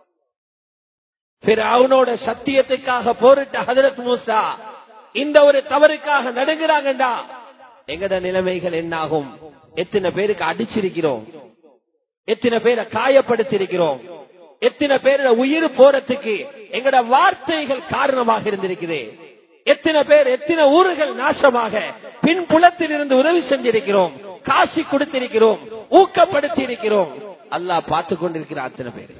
அவனோட சத்தியத்துக்காக போரிட்ட ஹதரத் மூசா இந்த ஒரு தவறுக்காக நடுங்கிறாங்கடா எங்கட நிலைமைகள் என்னாகும் எத்தனை பேருக்கு அடிச்சிருக்கிறோம் எத்தனை பேரை காயப்படுத்திருக்கிறோம் எத்தனை பேரோட உயிர் போறதுக்கு எங்கட வார்த்தைகள் காரணமாக இருந்திருக்குது எத்தனை பேர் எத்தனை ஊர்கள் நாசமாக பின்புலத்தில் இருந்து உதவி செஞ்சிருக்கிறோம் காசி கொடுத்திருக்கிறோம் ஊக்கப்படுத்தி இருக்கிறோம் அல்லாஹ் பார்த்து கொண்டிருக்கிற அத்தனை பேர்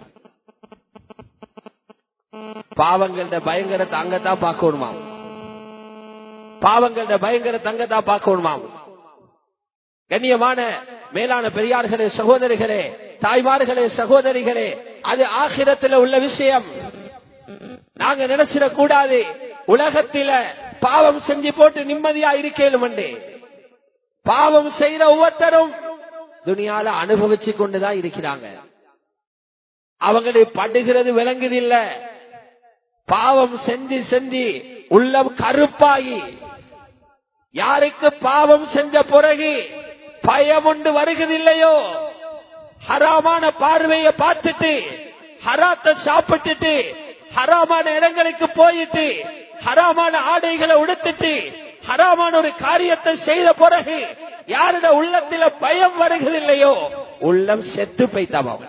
பாவங்கள பயங்கரத்தை அங்கத்தான் பார்க்கணுமா பாவங்கள பயங்கரத்தை அங்கத்தான் பார்க்கணுமா கண்ணியமான மேலான பெரியார்களே சகோதரிகளே தாய்மார்களே சகோதரிகளே அது ஆகிரத்தில் உள்ள விஷயம் நாங்க நினைச்சிடக் கூடாது உலகத்தில பாவம் செஞ்சு போட்டு நிம்மதியா இருக்கேன் பாவம் செய்யற ஒவ்வொருத்தரும் துணியால அனுபவிச்சு கொண்டுதான் இருக்கிறாங்க அவங்களுடைய படுகிறது விளங்குது இல்ல பாவம் செஞ்சு செஞ்சு உள்ளம் கருப்பாகி யாருக்கு பாவம் செஞ்ச பிறகு பயம் உண்டு வருகிறதில்லையோ ஹராமான பார்வையை பார்த்துட்டு ஹராத்தை சாப்பிட்டுட்டு ஹராமான இடங்களுக்கு போயிட்டு ஹராமான ஆடைகளை உடுத்துட்டு ஹராமான ஒரு காரியத்தை செய்த பிறகு யாரோட உள்ளத்தில பயம் வருகிறதில்லையோ உள்ளம் செத்து பைத்தாம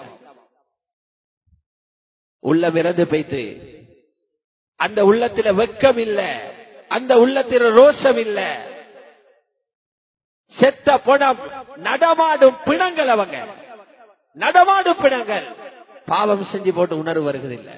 உள்ளம் இறந்து பைத்து அந்த உள்ளத்தில வெக்கம் இல்ல அந்த உள்ளத்தில ரோஷம் இல்ல செத்த பணம் நடமாடும் பிணங்கள் அவங்க நடமாடும் பிணங்கள் பாவம் செஞ்சு போட்டு உணர்வு வருகிறதில்லை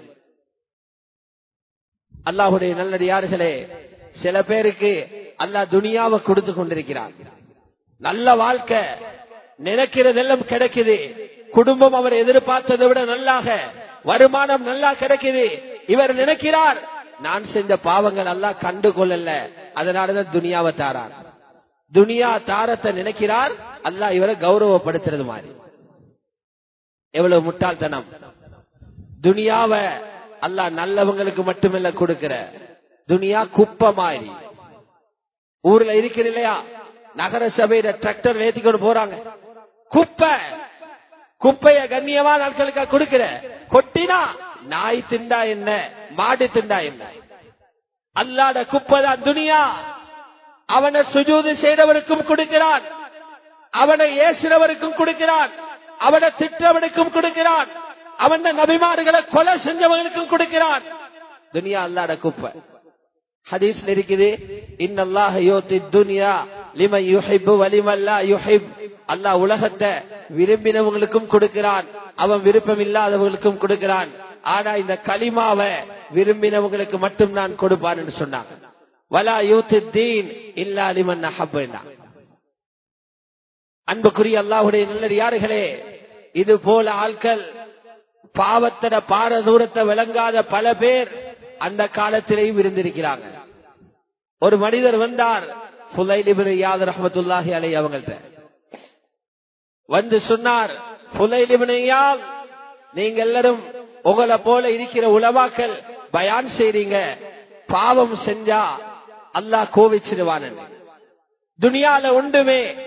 அல்லாஹுடைய நல்லடியார்களே சில பேருக்கு அல்லாஹ் துனியாவை கொடுத்து கொண்டிருக்கிறார் நல்ல வாழ்க்கை நினைக்கிறதெல்லாம் கிடைக்குது குடும்பம் அவர் எதிர்பார்த்ததை விட நல்லாக வருமானம் நல்லா கிடைக்குது இவர் நினைக்கிறார் நான் செஞ்ச பாவங்கள் எல்லாம் கண்டு கொள்ளல அதனாலதான் துனியாவை தாரார் துனியா தாரத்தை நினைக்கிறார் அல்லாஹ் இவரை கௌரவப்படுத்துறது மாதிரி எவ்வளவு முட்டாள்தனம் துனியாவை அல்லாஹ் நல்லவங்களுக்கு மட்டுமில்ல கொடுக்கிற துனியா குப்பை மாதிரி ஊர்ல இருக்கிற இல்லையா நகர சபையில டிராக்டர் ஏத்திக்கொண்டு போறாங்க குப்பை குப்பைய கண்ணியமான ஆட்களுக்கு கொடுக்கிற கொட்டினா நாய் திண்டா என்ன மாடு திண்டா என்ன அல்லாட குப்பை தான் துனியா அவனை சுஜூது செய்தவருக்கும் கொடுக்கிறான் அவனை ஏசினவருக்கும் கொடுக்கிறான் அவனை திட்டவனுக்கும் கொடுக்கிறான் அவன் நபிமார்களை கொலை செஞ்சவங்களுக்கும் கொடுக்கிறான் துனியா அல்லாட குப்பை ஹதீஸ்ல இருக்குது இன்னல்லாஹ யோத்தி துனியா லிம யுஹிப்பு வலிமல்லா யுஹிப் அல்லாஹ் உலகத்தை விரும்பினவங்களுக்கும் கொடுக்கிறான் அவன் விருப்பம் இல்லாதவங்களுக்கும் கொடுக்கிறான் ஆனா இந்த களிமாவை விரும்பினவங்களுக்கு மட்டும் நான் கொடுப்பான் என்று சொன்னாங்க வலா யூத்து தீன் இல்லா லிமன் அஹப்னா அன்புக்குரிய அல்லாஹுடைய நல்லது யாருகளே இது போல ஆட்கள் பாவத்தட பார தூரத்தை விளங்காத பல பேர் அந்த காலத்திலேயும் இருந்திருக்கிறாங்க ஒரு மனிதர் வந்தார் புலைலிபின் யாத் ரஹமத்துல்லாஹி அலை அவங்கள்ட்ட வந்து சொன்னார் புலைலிபினையால் நீங்க எல்லாரும் உங்களை போல இருக்கிற உலவாக்கள் பயான் செய்றீங்க பாவம் செஞ்சா அல்லாஹ் கோவிச்சிருவான் துனியால ஒன்றுமே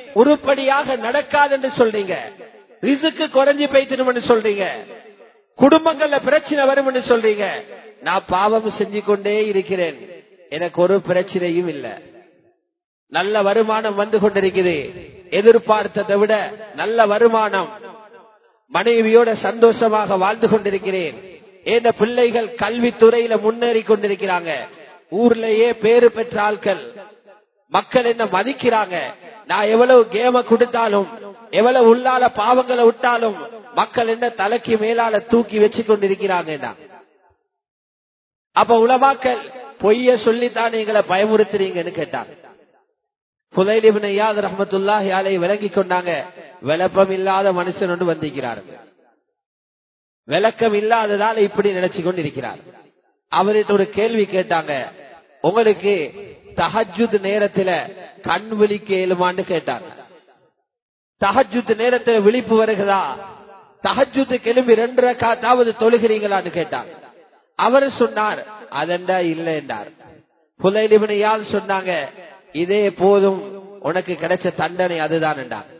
உருப்படியாக நடக்காது என்று சொல்றீங்க ரிசுக்கு குறைஞ்சி போய்த்திடும் சொல்றீங்க குடும்பங்கள்ல பிரச்சனை வரும் என்று சொல்றீங்க நான் பாவம் செஞ்சு கொண்டே இருக்கிறேன் எனக்கு ஒரு பிரச்சனையும் இல்லை நல்ல வருமானம் வந்து கொண்டிருக்குது எதிர்பார்த்ததை விட நல்ல வருமானம் மனைவியோட சந்தோஷமாக வாழ்ந்து கொண்டிருக்கிறேன் என் பிள்ளைகள் கல்வித்துறையில முன்னேறி கொண்டிருக்கிறாங்க ஊர்லயே பேரு பெற்ற ஆட்கள் மக்கள் என்ன மதிக்கிறாங்க நான் எவ்வளவு கேம கொடுத்தாலும் எவ்வளவு உள்ளால பாவங்களை விட்டாலும் மக்கள் என்ன தலைக்கு மேலால தூக்கி வச்சு கொண்டிருக்கிறாங்க அப்ப உலமாக்கள் பொய்ய சொல்லித்தான் எங்களை பயமுறுத்துறீங்கன்னு கேட்டாங்க புதைலிபினையாத் ரஹமத்துல்லாஹி அலை விளங்கி கொண்டாங்க விளப்பம் இல்லாத மனுஷன் ஒன்று வந்திருக்கிறார் விளக்கம் இல்லாததால இப்படி நினைச்சு கொண்டு இருக்கிறார் அவர்கிட்ட ஒரு கேள்வி கேட்டாங்க உங்களுக்கு தஹஜுத் நேரத்துல கண் விழிக்க இயலுமான்னு கேட்டாங்க தஹஜுத் நேரத்துல விழிப்பு வருகிறதா தஹஜுத்து கிளம்பி ரெண்டு ரக்காத்தாவது தொழுகிறீங்களான்னு கேட்டாங்க அவர் சொன்னார் அதெண்டா இல்லை என்றார் புலைலிபினையால் சொன்னாங்க இதே போதும் உனக்கு கிடைச்ச தண்டனை அதுதான் என்றார்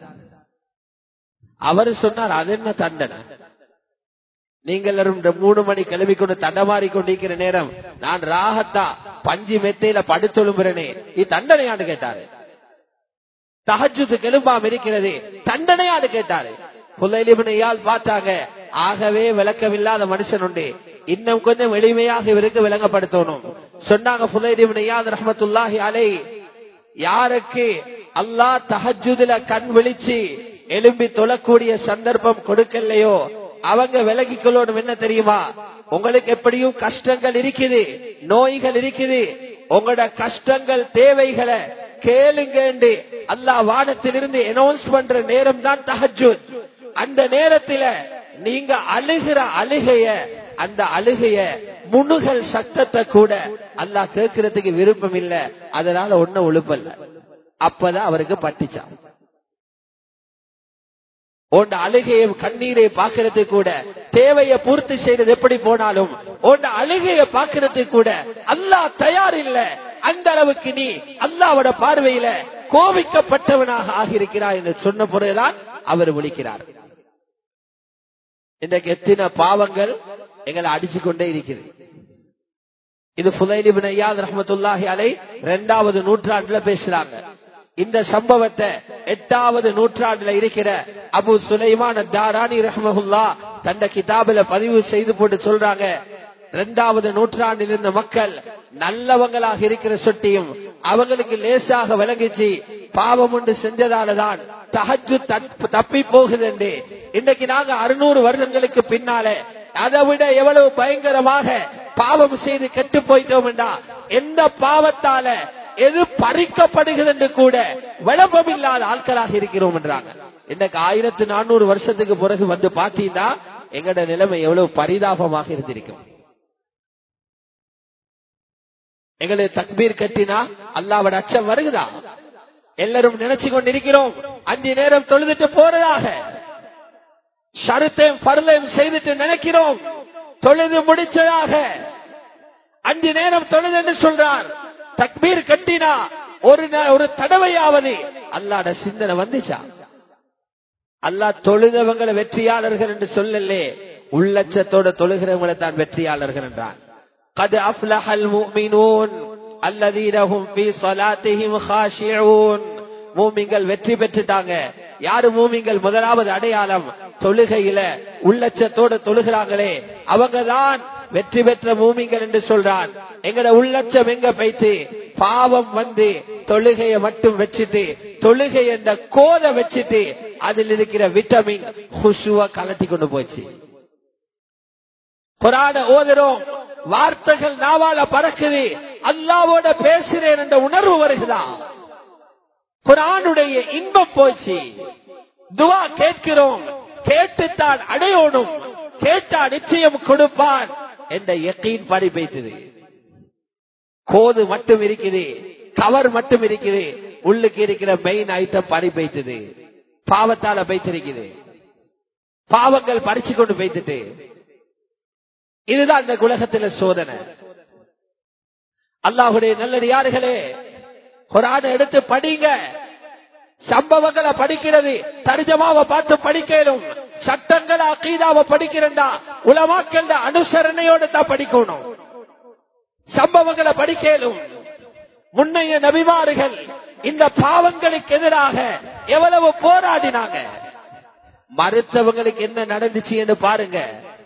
அவர் சொன்னார் அது என்ன தண்டனை நீங்கள் இந்த மூணு மணி கிளம்பி கொண்டு தண்டமாறி கொண்டிருக்கிற நேரம் நான் ராகத்தா பஞ்சு மெத்தையில படுத்தொழும்புறனே இது தண்டனையான்னு கேட்டாரு தகஜுக்கு கெலும்பாம் இருக்கிறது தண்டனையான்னு கேட்டாரு புல்லையால் பார்த்தாங்க ஆகவே விளக்கமில்லாத மனுஷன் உண்டு இன்னும் கொஞ்சம் எளிமையாக இவருக்கு விளங்கப்படுத்தணும் சொன்னாங்க புலைலிபனையால் ரஹமத்துல்லாஹி அலை யாருக்கு அல்லாஹ் தஹஜுதுல கண் விழிச்சு எலும்பி தொழக்கூடிய சந்தர்ப்பம் கொடுக்கலையோ அவங்க விலகிக் கொள்ளணும் என்ன தெரியுமா உங்களுக்கு எப்படியும் கஷ்டங்கள் இருக்குது நோய்கள் இருக்குது உங்களோட கஷ்டங்கள் தேவைகளை கேளுங்க அல்லாஹ் வானத்திலிருந்து அனௌன்ஸ் பண்ற நேரம் தான் தஹஜுத் அந்த நேரத்துல நீங்க அழுகிற அழுகைய அந்த அழுகைய முனுகல் சத்தத்தை கூட அல்லாஹ் கேட்கறதுக்கு விருப்பம் இல்ல அதனால ஒன்னும் ஒழுப்பல்ல அப்பதான் அவருக்கு பட்டுச்சான் உண்ட அழுகையும் கண்ணீரை பாக்குறது கூட தேவையை பூர்த்தி செய்யறது எப்படி போனாலும் உண்ட அழுகைய பாக்குறது கூட அல்லாஹ் தயார் இல்ல அந்த அளவுக்கு நீ அல்லாவோட பார்வையில கோவிக்கப்பட்டவனாக ஆகியிருக்கிறாய் என்று சொன்ன பிறகுதான் அவர் விழிக்கிறார் இன்றைக்கு எத்தனை பாவங்கள் எங்களை அடிச்சு கொண்டே இருக்கிறது இது புதைலிபின் ஐயாத் ரஹமத்துல்லாஹி அலை இரண்டாவது நூற்றாண்டுல பேசுறாங்க இந்த சம்பவத்தை எட்டாவது நூற்றாண்டுல இருக்கிற அபு சுலைமான தாராணி ரஹமஹுல்லா தந்த கிதாபில பதிவு செய்து போட்டு சொல்றாங்க இரண்டாவது நூற்றாண்டில் இருந்த மக்கள் நல்லவங்களாக இருக்கிற சொட்டியும் அவங்களுக்கு லேசாக விளங்கிச்சு பாவம் ஒன்று செஞ்சதாலதான் தகஜு தப்பி போகுது என்று இன்னைக்கு நாங்க அறுநூறு வருடங்களுக்கு பின்னாலே அதை விட எவ்வளவு பயங்கரமாக பாவம் செய்து கெட்டு போயிட்டோம் என்றா எந்த பாவத்தால எது பறிக்கப்படுகிறது என்று கூட விளம்பம் இல்லாத ஆட்களாக இருக்கிறோம் என்றாங்க இன்னைக்கு ஆயிரத்தி நானூறு வருஷத்துக்கு பிறகு வந்து பாத்தீங்கன்னா எங்கட நிலைமை எவ்வளவு பரிதாபமாக இருந்திருக்கும் எங்களுக்கு தக்பீர் கட்டினா அல்லாவோட அச்சம் வருகுதா எல்லாரும் நினைச்சு கொண்டிருக்கிறோம் அஞ்சு நேரம் தொழுதுட்டு போறதாக ஷருத்தையும் பருளையும் செய்துட்டு நினைக்கிறோம் தொழுது முடிச்சதாக அஞ்சு நேரம் தொழுது என்று சொல்றார் தக்பீர் கட்டினா ஒரு ஒரு தடவையாவது அல்லாட சிந்தனை வந்துச்சா அல்லா தொழுதவங்களை வெற்றியாளர்கள் என்று சொல்லலே உள்ளச்சத்தோட தொழுகிறவங்களை தான் வெற்றியாளர்கள் என்றான் قد أفلح المؤمنون الذين هم في صلاتهم خاشعون மூமிங்கள் வெற்றி பெற்றுட்டாங்க யாரு மூமிங்கள் முதலாவது அடையாளம் தொழுகையில உள்ளச்சத்தோட தொழுகிறாங்களே அவங்கதான் வெற்றி பெற்ற மூமிங்கள் என்று சொல்றான் எங்கட உள்ளச்சம் எங்க பைத்து பாவம் வந்து தொழுகைய மட்டும் வச்சுட்டு தொழுகை என்ற கோத வச்சுட்டு அதில் இருக்கிற விட்டமின் ஹுசுவ கலட்டி கொண்டு போச்சு குரான ஓதுறோம் வார்த்தைகள் நாவால பறக்குது அல்லாவோட பேசுறேன் என்ற உணர்வு வருகிறா குரானுடைய இன்பம் போச்சு துவா கேட்கிறோம் கேட்டுத்தான் அடையோடும் கேட்டா நிச்சயம் கொடுப்பான் என்ற எக்கையின் படி பேசுது கோது மட்டும் இருக்குது கவர் மட்டும் இருக்குது உள்ளுக்கு இருக்கிற மெயின் ஐட்டம் பறி பைத்தது பாவத்தால பைத்திருக்குது பாவங்கள் பறிச்சு கொண்டு பைத்துட்டு இதுதான் இந்த உலகத்துல சோதனை அல்லாஹுடைய நல்லடியார்களே குரான எடுத்து படிங்க சம்பவங்களை படிக்கிறது தர்ஜமாவை பார்த்து படிக்கணும் சட்டங்களை அக்கீதாவை படிக்கிறண்டா உலமாக்கண்ட அனுசரணையோட தான் படிக்கணும் சம்பவங்களை படிக்கலும் முன்னைய நபிமாறுகள் இந்த பாவங்களுக்கு எதிராக எவ்வளவு போராடினாங்க மறுத்தவங்களுக்கு என்ன நடந்துச்சு என்று பாருங்க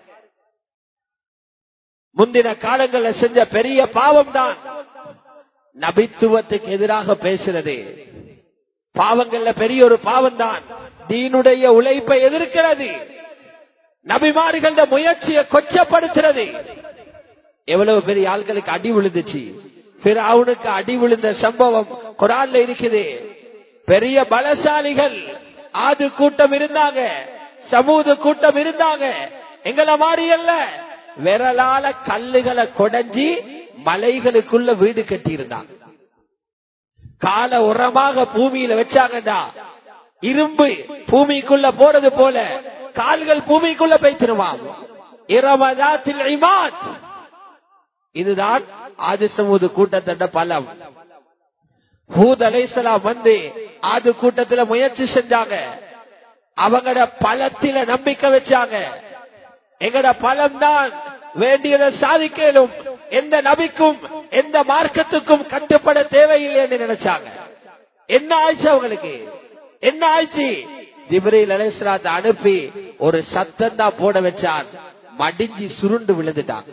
முந்தின காலங்கள்ல செஞ்ச பெரிய பாவம் தான் நபித்துவத்துக்கு எதிராக பேசுறது பாவங்கள்ல பெரிய ஒரு பாவம் தான் தீனுடைய உழைப்பை எதிர்க்கிறது நபிமார்கள முயற்சியை கொச்சப்படுத்துறது எவ்வளவு பெரிய ஆள்களுக்கு அடி விழுந்துச்சு அவனுக்கு அடி விழுந்த சம்பவம் குரான்ல இருக்குது பெரிய பலசாலிகள் ஆது கூட்டம் இருந்தாங்க சமூக கூட்டம் இருந்தாங்க எங்களை மாதிரி அல்ல விரலால கல்லுகளை கொடைஞ்சி மலைகளுக்குள்ள வீடு கட்டி இருந்தாங்க கால உரமாக பூமியில வச்சாங்கடா இரும்பு பூமிக்குள்ள போறது போல கால்கள் பூமிக்குள்ள போய்த்திருவான் இரமதாத்தில் இமான் இதுதான் ஆதி சமூக கூட்டத்தோட பலம் ஹூத் அலைசலாம் வந்து ஆது கூட்டத்துல முயற்சி செஞ்சாங்க அவங்களோட பலத்தில நம்பிக்கை வச்சாங்க எங்கட பலம் தான் வேண்டியதை சாதிக்கலும் எந்த நபிக்கும் எந்த மார்க்கத்துக்கும் கட்டுப்பட தேவையில்லை என்று நினைச்சாங்க என்ன ஆயிடுச்சு அவங்களுக்கு என்ன ஆயிடுச்சு ஜிப்ரீல் அலைஸ்லாத்தை அனுப்பி ஒரு சத்தம் தான் போட வச்சான் மடிஞ்சி சுருண்டு விழுந்துட்டாங்க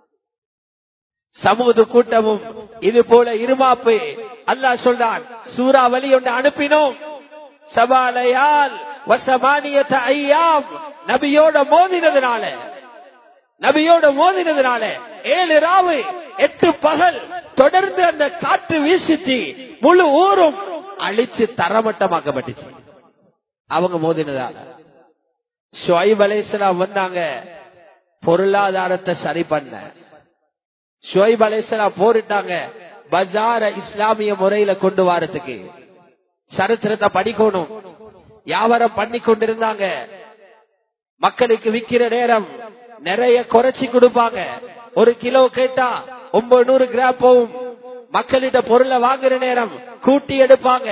சமூக கூட்டமும் இது போல இருமாப்பு அல்லா சொல்றான் சூறாவளி ஒன்று அனுப்பினோம் சபாலையால் வசமானியத்த ஐயாம் நபியோட மோதினதுனால நபியோட மோதினதுனால ஏழு ராவு எட்டு பகல் தொடர்ந்து அந்த காற்று வீசிச்சு முழு ஊரும் அழிச்சு தரமட்டமாக்கப்பட்டுச்சு அவங்க மோதினதால ஷுவைப் அலைசலாம் வந்தாங்க பொருளாதாரத்தை சரி பண்ண ஷுவைப் அலைசலாம் போரிட்டாங்க பஜார இஸ்லாமிய முறையில கொண்டு வரதுக்கு சரித்திரத்தை படிக்கணும் வியாபாரம் பண்ணி கொண்டிருந்தாங்க மக்களுக்கு விக்கிற நேரம் நிறைய குறைச்சி கொடுப்பாங்க ஒரு கிலோ கேட்டா ஒன்பது நூறு கிராம் போகும் மக்களிட பொருளை வாங்குற நேரம் கூட்டி எடுப்பாங்க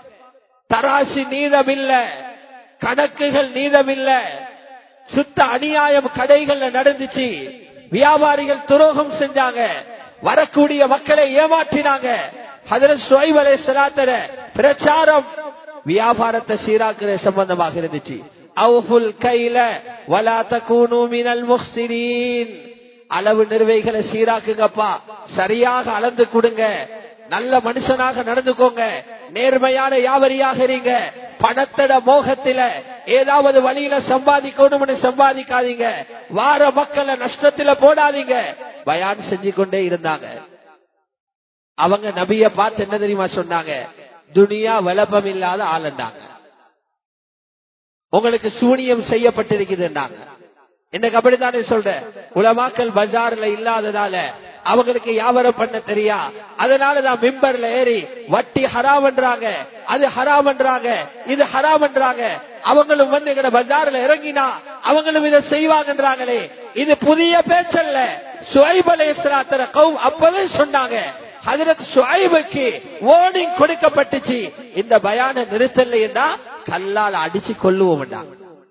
தராசி நீதம் இல்ல கணக்குகள் நீதம் இல்ல சுத்த அநியாயம் கடைகள்ல நடந்துச்சு வியாபாரிகள் துரோகம் செஞ்சாங்க வரக்கூடிய மக்களை ஏமாற்றினாங்க அதுல சுவைவலை செலாத்தர பிரச்சாரம் வியாபாரத்தை சீராக்குற சம்பந்தமாக இருந்துச்சு அவுஃபுல் கைல வலா தகூனு மினல் முஹ்சினீன் அளவு நிறுவைகளை சீராக்குங்கப்பா சரியாக அளந்து கொடுங்க நல்ல மனுஷனாக நடந்துக்கோங்க நேர்மையான வியாபாரியாக இருங்க பணத்தட மோகத்தில ஏதாவது வழியில சம்பாதிக்கணும்னு சம்பாதிக்காதீங்க வார மக்களை நஷ்டத்துல போடாதீங்க பயான் செஞ்சு கொண்டே இருந்தாங்க அவங்க நபிய பார்த்து என்ன தெரியுமா சொன்னாங்க துனியா விளப்பம் இல்லாத ஆளுண்டாங்க உங்களுக்கு சூனியம் செய்யப்பட்டிருக்குதுன்னாங்க இன்னைக்கு அப்படித்தானே சொல்றேன் உலமாக்கல் பஜார்ல இல்லாததால அவங்களுக்கு வியாபாரம் பண்ண தெரியா அதனாலதான் மிம்பர்ல ஏறி வட்டி ஹராமன்றாங்க அது ஹராமன்றாங்க இது ஹராமன்றாங்க அவங்களும் வந்து எங்க பஜார்ல இறங்கினா அவங்களும் இதை செய்வாங்கன்றாங்களே இது புதிய பேச்சல்ல சுவைபலை கௌ அப்பவே சொன்னாங்க ஹதரத் சுவைபுக்கு வார்னிங் கொடுக்கப்பட்டுச்சு இந்த பயான நிறுத்தலைன்னா கல்லால் அடிச்சு கொள்ளுவோம்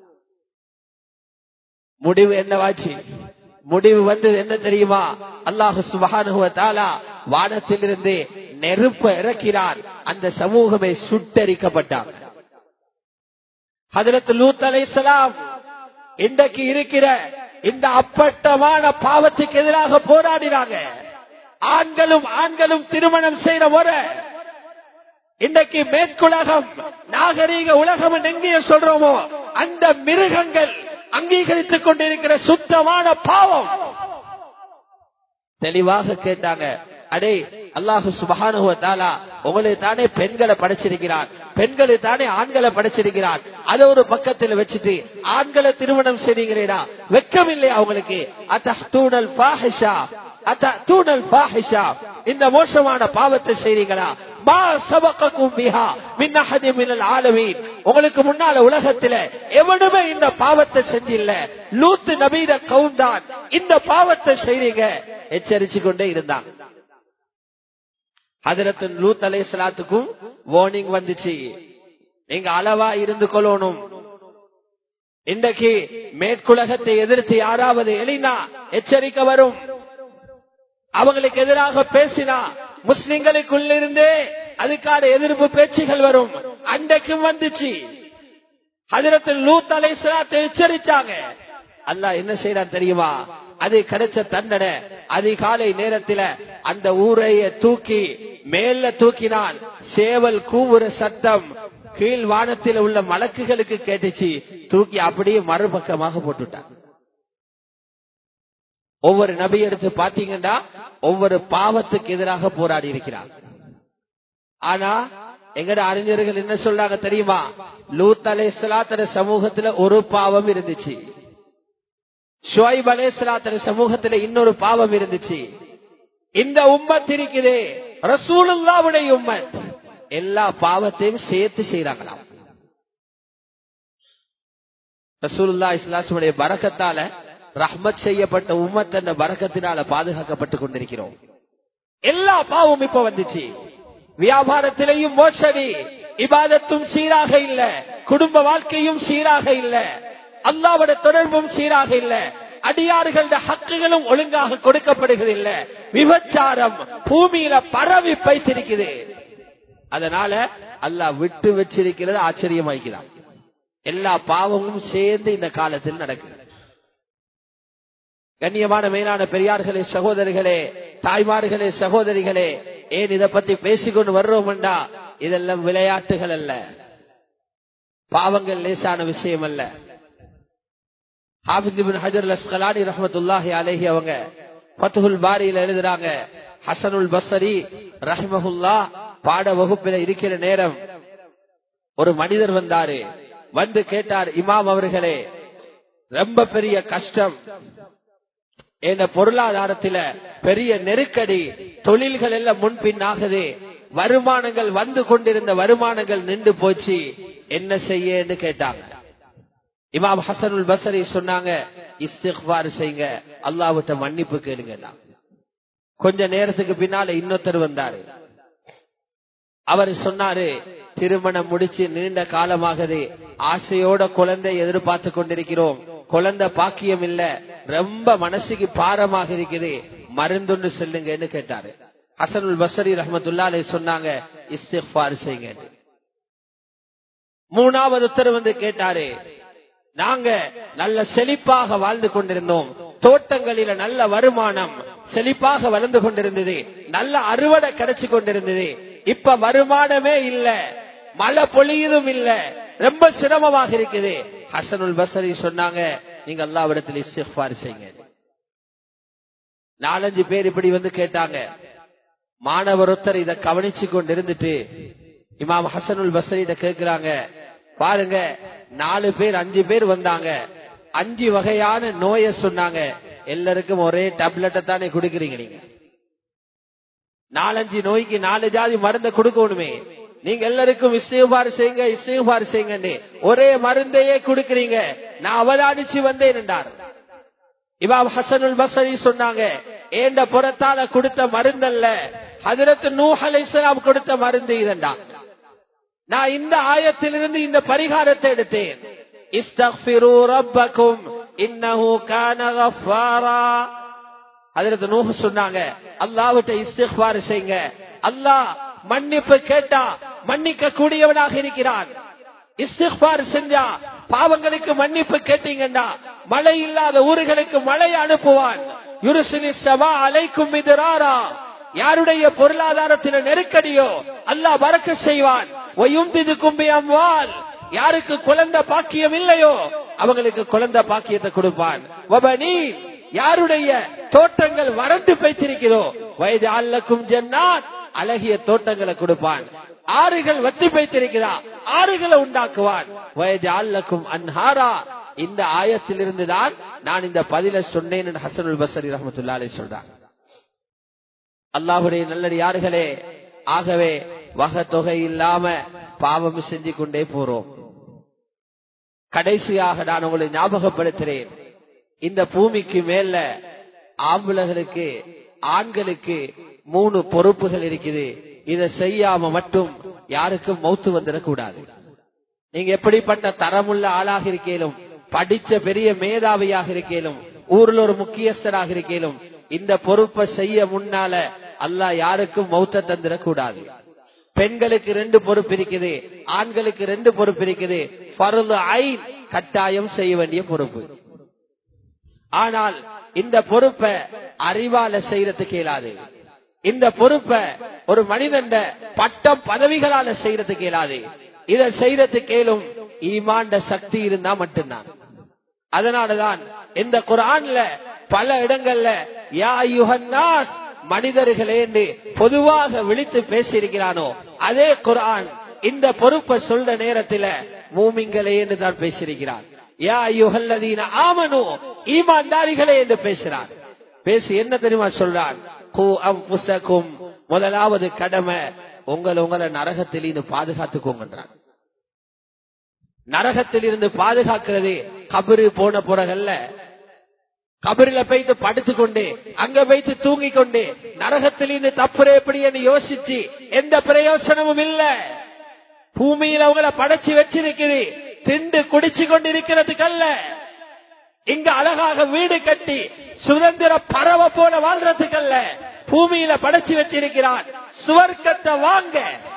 முடிவு என்னவாச்சு முடிவு வந்தது என்ன தெரியுமா அல்லாஹு சுபகானுவத்தாலா வானத்திலிருந்து நெருப்ப இறக்கிறார் அந்த சமூகமே சுட்டரிக்கப்பட்டார் ஹதரத் லூத் அலைசலாம் இன்றைக்கு இருக்கிற இந்த அப்பட்டமான பாவத்துக்கு எதிராக போராடினாங்க ஆண்களும் ஆண்களும் திருமணம் செய்யற முறை இன்றைக்கு மேற்குலகம் நாகரீக உலகம் எங்கே சொல்றோமோ அந்த மிருகங்கள் அங்கீகரித்துக் கொண்டிருக்கிற சுத்தமான பாவம் தெளிவாக கேட்டாங்க அடே அல்லாஹு சுபகானுவத்தாலா உங்களை தானே பெண்களை படைச்சிருக்கிறார் பெண்களை தானே ஆண்களை படைச்சிருக்கிறார் அதை ஒரு பக்கத்தில் வச்சுட்டு ஆண்களை திருமணம் செய்றீங்களா வெக்கம் இல்லையா அவங்களுக்கு அத்தூனல் பாஹிஷா அத்தூனல் பாஹிஷா இந்த மோசமான பாவத்தை செய்றீங்களா உங்களுக்கு முன்னால உலகத்துல எவனுமே இந்த பாவத்தை செஞ்சில்ல லூத்து நபீத கவுந்தான் இந்த பாவத்தை செய்றீங்க எச்சரிச்சு கொண்டே இருந்தாங்க ஹதரத்து லூத் அலை சலாத்துக்கும் வார்னிங் வந்துச்சு நீங்க அளவா இருந்து கொள்ளணும் இன்றைக்கு மேற்குலகத்தை எதிர்த்து யாராவது எளினா எச்சரிக்கை வரும் அவங்களுக்கு எதிராக பேசினா முஸ்லிம்களுக்குள்ளிருந்தே அதுக்கான எதிர்ப்பு பேச்சுகள் வரும் அன்றைக்கும் வந்துச்சு அதிரத்தில் லூத் அலை எச்சரித்தாங்க அல்லாஹ் என்ன செய்யறான் தெரியுமா அது கிடைச்ச தண்டனை அதிகாலை நேரத்தில் அந்த ஊரைய தூக்கி மேல தூக்கினான் சேவல் கூவுற சத்தம் கீழ் வானத்தில் உள்ள மலக்குகளுக்கு கேட்டுச்சு தூக்கி அப்படியே மறுபக்கமாக போட்டுட்டான் ஒவ்வொரு நபி எடுத்து பாத்தீங்கன்னா ஒவ்வொரு பாவத்துக்கு எதிராக போராடி இருக்கிறார் ஆனா எங்கட அறிஞர்கள் என்ன சொல்றாங்க தெரியுமா லூத் அலேஸ்லாத்தர சமூகத்துல ஒரு பாவம் இருந்துச்சு ஷுவைப் அலேஸ்லாத்தர சமூகத்துல இன்னொரு பாவம் இருந்துச்சு இந்த உம்மத் இருக்குதே ரசூலுல்லாவுடைய உம்மத் எல்லா பாவத்தையும் சேர்த்து செய்யறாங்களாம் ரசூலுல்லா இஸ்லாசுடைய பறக்கத்தால ரஹ்மத் செய்யப்பட்ட உம்மத் என்ற பறக்கத்தினால பாதுகாக்கப்பட்டுக் கொண்டிருக்கிறோம் எல்லா பாவம் இப்ப வந்துச்சு வியாபாரத்திலேயும் மோசடி இபாதத்தும் சீராக இல்ல குடும்ப வாழ்க்கையும் சீராக இல்ல அல்லாவோட தொடர்பும் சீராக இல்ல அடியார்கள ஹக்குகளும் ஒழுங்காக கொடுக்கப்படுகிறதில்ல விபச்சாரம் பூமியில பரவி பைத்திருக்குது அதனால அல்லாஹ் விட்டு வச்சிருக்கிறது ஆச்சரியமாய்க்கிறான் எல்லா பாவமும் சேர்ந்து இந்த காலத்தில் நடக்குது கண்ணியமான மேலான பெரியார்களே சகோதரிகளே தாய்மார்களே சகோதரிகளே ஏன் இதை பத்தி பேசிக்கொண்டு வர்றோம்டா இதெல்லாம் விளையாட்டுகள் அல்ல பாவங்கள் லேசான விஷயம் அல்ல ஹாபிஸ் அஸ்கலானி ரஹமத்துல்லாஹி அலேஹி அவங்க பத்துகுல் பாரியில எழுதுறாங்க ஹசனுல் பசரி ரஹ்மஹுல்லா பாட வகுப்பில இருக்கிற நேரம் ஒரு மனிதர் வந்தாரு வந்து கேட்டார் இமாம் அவர்களே ரொம்ப பெரிய கஷ்டம் என்ற பொருளாதாரத்தில பெரிய நெருக்கடி தொழில்கள் எல்லாம் முன்பின்னாகுது வருமானங்கள் வந்து கொண்டிருந்த வருமானங்கள் நின்று போச்சு என்ன செய்யன்னு கேட்டாங்க இமாம் ஹசனுல் பசரி சொன்னாங்க இஸ்திக்பார் செய்யுங்க அல்லாவிட்ட மன்னிப்பு கேளுங்க கொஞ்ச நேரத்துக்கு பின்னால இன்னொருத்தர் வந்தாரு அவர் சொன்னாரு திருமணம் முடிச்சு நீண்ட காலமாகது ஆசையோட குழந்தை எதிர்பார்த்து கொண்டிருக்கிறோம் குழந்தை பாக்கியம் இல்ல ரொம்ப மனசுக்கு பாரமாக இருக்குது மருந்துன்னு சொல்லுங்கன்னு கேட்டாரு ஹசனுல் பசரி ரஹமத்துல்லாலே சொன்னாங்க இஸ்திஃபார் செய்யுங்க மூணாவது உத்தரவு வந்து கேட்டாரு நாங்க நல்ல செழிப்பாக வாழ்ந்து கொண்டிருந்தோம் தோட்டங்களில நல்ல வருமானம் செழிப்பாக வளர்ந்து கொண்டிருந்தது நல்ல அறுவடை கிடைச்சு கொண்டிருந்தது இப்ப வருமானமே இல்ல மழை பொழியதும் இல்ல ரொம்ப சிரமமாக இருக்குது ஹசனுல் பசரி சொன்னாங்க நீங்க எல்லா இடத்துல இஸ்திஃபார் செய்யுங்க நாலஞ்சு பேர் இப்படி வந்து கேட்டாங்க மாணவர் ஒருத்தர் இதை கவனிச்சு கொண்டு இருந்துட்டு இமாம் ஹசனுல் பசரிட கேக்குறாங்க பாருங்க நாலு பேர் அஞ்சு பேர் வந்தாங்க அஞ்சு வகையான நோய சொன்னாங்க எல்லாருக்கும் ஒரே டேப்லெட்டை தானே குடுக்கறீங்க நீங்க நாலஞ்சு நோய்க்கு நாலு ஜாதி மருந்த கொடுக்கணுமே நீங்க எல்லாருக்கும் இஸ்திகார் செய்யுங்க இஸ்திகார் செய்யுங்க ஒரே மருந்தையே கொடுக்கறீங்க நான் அவதானிச்சு வந்தேன் என்றார் இமாம் ஹசனுல் பசரி சொன்னாங்க ஏண்ட புறத்தால கொடுத்த மருந்தல்ல ஹதரத்து நூஹ் அலை கொடுத்த மருந்து இதண்டா நான் இந்த ஆயத்திலிருந்து இந்த பரிகாரத்தை எடுத்தேன் இஸ்தக்ஃபிரு ரப்பக்கும் இன்னஹு கான கஃபாரா ஹதரத் நூஹ் சொன்னாங்க அல்லாஹ்விட்ட இஸ்திக்பார் செய்யுங்க அல்லாஹ் மன்னிப்பு கேட்டா மன்னிக்க கூடியவனாக இருக்கிறான் இஸ்திக்பார் செஞ்சா பாவங்களுக்கு மன்னிப்பு கேட்டீங்கன்னா மழை இல்லாத ஊர்களுக்கு மழை அனுப்புவான் யுருசினி சபா அலைக்கும் மிதிராரா யாருடைய பொருளாதாரத்தில நெருக்கடியோ அல்லாஹ் வரக்க செய்வான் கும்பி அம்வால் யாருக்கு குழந்தை பாக்கியம் இல்லையோ அவங்களுக்கு குழந்தை பாக்கியத்தை கொடுப்பான் யாருடைய தோட்டங்கள் வறண்டு பைத்திருக்கிறதோ வயது அல்லக்கும் ஜன்னாத் அழகிய தோட்டங்களை கொடுப்பான் ஆறுகள் வத்தி பைத்திருக்கிறா ஆறுகளை உண்டாக்குவான் வயது அல்லக்கும் அன்ஹாரா இந்த ஆயத்திலிருந்து தான் நான் இந்த பதில சொன்னேன் ஹசனுல் பசரி ரஹமத்துல்லாலே சொல்றான் அல்லாஹுடைய நல்லது யாருகளே ஆகவே வக தொகை இல்லாம பாவம் செஞ்சு கொண்டே போறோம் கடைசியாக நான் உங்களை ஞாபகப்படுத்துறேன் இந்த பூமிக்கு மேல ஆம்பளர்களுக்கு ஆண்களுக்கு மூணு பொறுப்புகள் இருக்குது இதை செய்யாம மட்டும் யாருக்கும் மௌத்து வந்துடக்கூடாது நீங்க எப்படிப்பட்ட தரமுள்ள ஆளாக இருக்கேனும் படிச்ச பெரிய மேதாவியாக இருக்கேனும் ஊர்ல ஒரு முக்கியஸ்தராக இருக்கேனும் இந்த பொறுப்பை செய்ய முன்னால அல்லாஹ் யாருக்கும் மௌத்த தந்திரக்கூடாது பெண்களுக்கு ரெண்டு பொறுப்பு இருக்குது ஆண்களுக்கு ரெண்டு பொறுப்பு இருக்குது பருது ஐன் கட்டாயம் செய்ய வேண்டிய பொறுப்பு ஆனால் இந்த பொறுப்பை அறிவால செய்யறதுக்கு இயலாது இந்த பொறுப்பை ஒரு மனிதன் பட்டம் பதவிகளால செய்யறதுக்கு இயலாது இதை செய்யறதுக்கு கேளும் ஈமாண்ட சக்தி இருந்தா மட்டும்தான் அதனாலதான் இந்த குரான்ல பல இடங்கள்ல யா யுஹன்னாஸ் மனிதர்களே என்று பொதுவாக விழித்து பேசியிருக்கிறானோ அதே குரான் இந்த பொறுப்பை சொல்ற நேரத்துல மூமிங்களே என்று தான் பேசியிருக்கிறார் யா யுஹல்லதீன ஆமனு ஈமான்தாரிகளே என்று பேசுறான் பேசி என்ன தெரியுமா சொல்றான் கூ அம் புசக்கும் முதலாவது கடமை உங்களை உங்களை நரகத்தில் இருந்து பாதுகாத்துக்கோங்கன்றான் நரகத்தில் இருந்து பாதுகாக்கிறது கபரு போன புறகல்ல கபரில போயிட்டு படுத்துக்கொண்டு அங்க போயிட்டு தூங்கிக் கொண்டு நரகத்திலிருந்து தப்புற எப்படி என்று யோசிச்சு எந்த பிரயோசனமும் இல்ல பூமியில அவங்கள படைச்சு வச்சிருக்குது திண்டு குடிச்சு கொண்டு இருக்கிறதுக்கல்ல இங்க அழகாக வீடு கட்டி சுதந்திர பறவை போல வாழ்றதுக்கல்ல பூமியில படைச்சு வச்சிருக்கிறான் சுவர்க்கத்தை வாங்க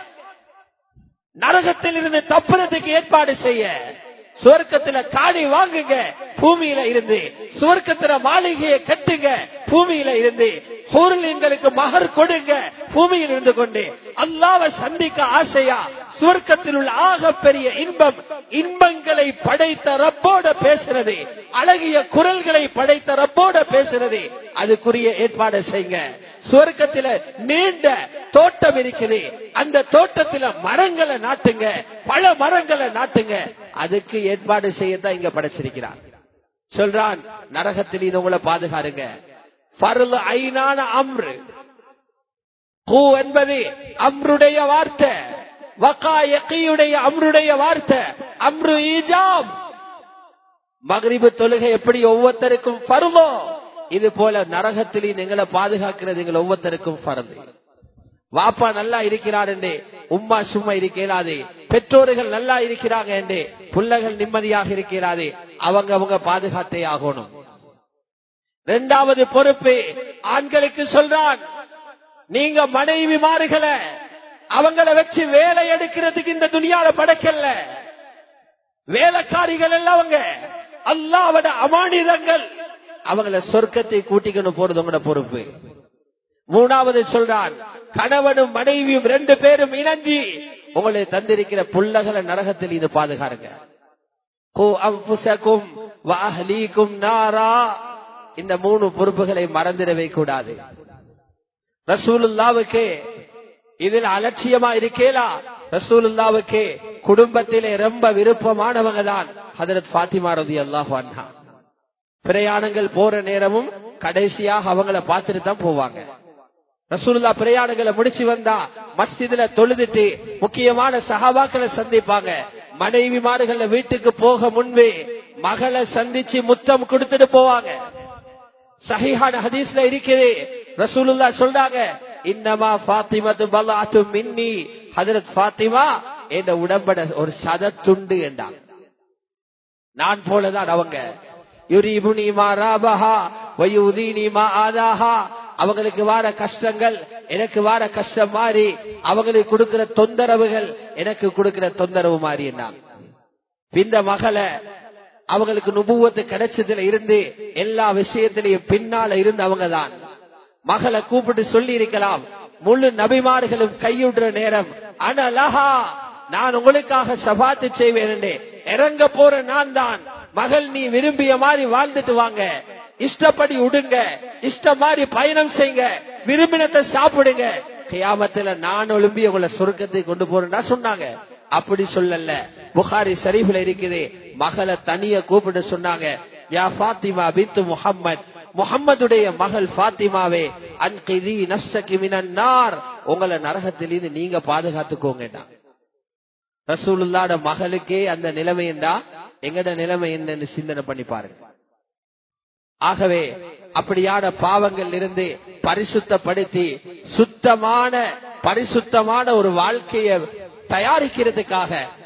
நரகத்தில் இருந்து தப்புறதுக்கு ஏற்பாடு செய்ய சுவர்க்கத்துல காணி வாங்குங்க பூமியில இருந்து சுவர்க்கத்துல மாளிகையை கட்டுங்க பூமியில இருந்து எங்களுக்கு மகர் கொடுங்க பூமியில் இருந்து கொண்டு அல்லாவை சந்திக்க ஆசையா சுவர்க்கத்தில் உள்ள ஆக பெரிய இன்பம் இன்பங்களை படைத்த ரப்போட பேசுறது அழகிய குரல்களை படைத்த ரப்போட பேசுறது அதுக்குரிய ஏற்பாடு செய்யுங்க சுவர்க்கத்துல நீண்ட தோட்டம் இருக்குது அந்த தோட்டத்துல மரங்களை நாட்டுங்க பல மரங்களை நாட்டுங்க அதுக்கு ஏற்பாடு செய்யத்தான் இங்க படைச்சிருக்கிறார் சொல்றான் நரகத்தில் இது உங்களை பாதுகாருங்க பருள் ஐநான அம்ரு கூ என்பது அம்ருடைய வார்த்தை வக்கா எக்கையுடைய அம்ருடைய வார்த்தை அம்ரு ஈஜாம் மகரிபு தொழுகை எப்படி ஒவ்வொருத்தருக்கும் பருவோ இது போல நரகத்திலையும் எங்களை பாதுகாக்கிறது எங்களை ஒவ்வொருத்தருக்கும் பறந்து வாப்பா நல்லா இருக்கிறார் என்று உம்மா சும்மா இருக்கிறாது பெற்றோர்கள் நல்லா இருக்கிறாங்க என்று பிள்ளைகள் நிம்மதியாக இருக்கிறாது அவங்க அவங்க பாதுகாத்தே ஆகணும் இரண்டாவது பொறுப்பு ஆண்களுக்கு சொல்றான் நீங்க மனைவி மாறுகளை அவங்கள வச்சு வேலை எடுக்கிறதுக்கு இந்த துணியால படைக்கல வேலைக்காரிகள் எல்லாம் அவங்க அல்லாவோட அமானிதங்கள் அவங்கள சொர்க்கத்தை கூட்டிக்கணும் போறது உங்களோட பொறுப்பு மூணாவது சொல்றான் கணவனும் மனைவியும் ரெண்டு பேரும் இணங்கி உங்களை தந்திருக்கிற புள்ளகளை நரகத்தில் இது பாதுகாருங்க இந்த மூணு பொறுப்புகளை மறந்துடவே கூடாது ரசூலுல்லாவுக்கு இதில் அலட்சியமா இருக்கேலா ரசூலுல்லாவுக்கு குடும்பத்திலே ரொம்ப விருப்பமானவங்க தான் ஹதரத் பாத்திமா ரதி அல்லாஹ் பிரயாணங்கள் போற நேரமும் கடைசியாக அவங்கள பார்த்துட்டு தான் போவாங்க ரசூலுல்லா பிரயாணங்களை முடிச்சு வந்தா மஸ்ஜிதுல தொழுதுட்டு முக்கியமான சகாபாக்களை சந்திப்பாங்க மனைவிமார்கள வீட்டுக்கு போக முன்பே மகளை சந்திச்சு முத்தம் கொடுத்துட்டு போவாங்க சஹிஹான ஹதீஸ்ல இருக்குது ரசூலுல்லா சொல்றாங்க இன்னமா பாத்திமது பலாத்து மின்னி ஹதரத் பாத்திமா என்ற உடம்பட ஒரு சதத்துண்டு என்றாங்க நான் போலதான் அவங்க யுரிபுனி மா ராபஹா வயுதீனி மா ஆதாஹா அவங்களுக்கு வார கஷ்டங்கள் எனக்கு வார கஷ்டம் மாறி அவங்களுக்கு கொடுக்கிற தொந்தரவுகள் எனக்கு கொடுக்கிற தொந்தரவு மாறி என்னாங்க இந்த மகளை அவங்களுக்கு நுபுவத்து கிடைச்சதுல இருந்து எல்லா விஷயத்திலையும் பின்னால இருந்து அவங்க தான் மகளை கூப்பிட்டு சொல்லி இருக்கலாம் முழு நபிமார்களும் கையுடுற நேரம் அனலஹா நான் உங்களுக்காக சபாத்து செய்வேன் இறங்க போற நான் தான் மகள் நீ விரும்பிய மாதிரி வாழ்ந்துட்டு வாங்க இஷ்டப்படி விடுங்க இஷ்ட மாதிரி பயணம் செய்யுங்க விரும்பினத்தை சாப்பிடுங்க கியாமத்துல நான் ஒழும்பி உங்களை சுருக்கத்தை கொண்டு போறேன்னா சொன்னாங்க அப்படி சொல்லல புகாரி ஷரீஃப்ல இருக்குது மகளை தனிய கூப்பிட்டு சொன்னாங்க யா பாத்திமா பித்து முகம்மது முகம்மதுடைய மகள் பாத்திமாவே அன்கிதி நப்சகி மினன்னார் உங்களை நரகத்திலிருந்து நீங்க பாதுகாத்துக்கோங்க ரசூலுல்லாட மகளுக்கே அந்த நிலைமை என்றா எங்கட நிலைமை என்னன்னு சிந்தனை பண்ணி பாருங்க ஆகவே அப்படியான பாவங்கள் இருந்து பரிசுத்தப்படுத்தி சுத்தமான பரிசுத்தமான ஒரு வாழ்க்கையை தயாரிக்கிறதுக்காக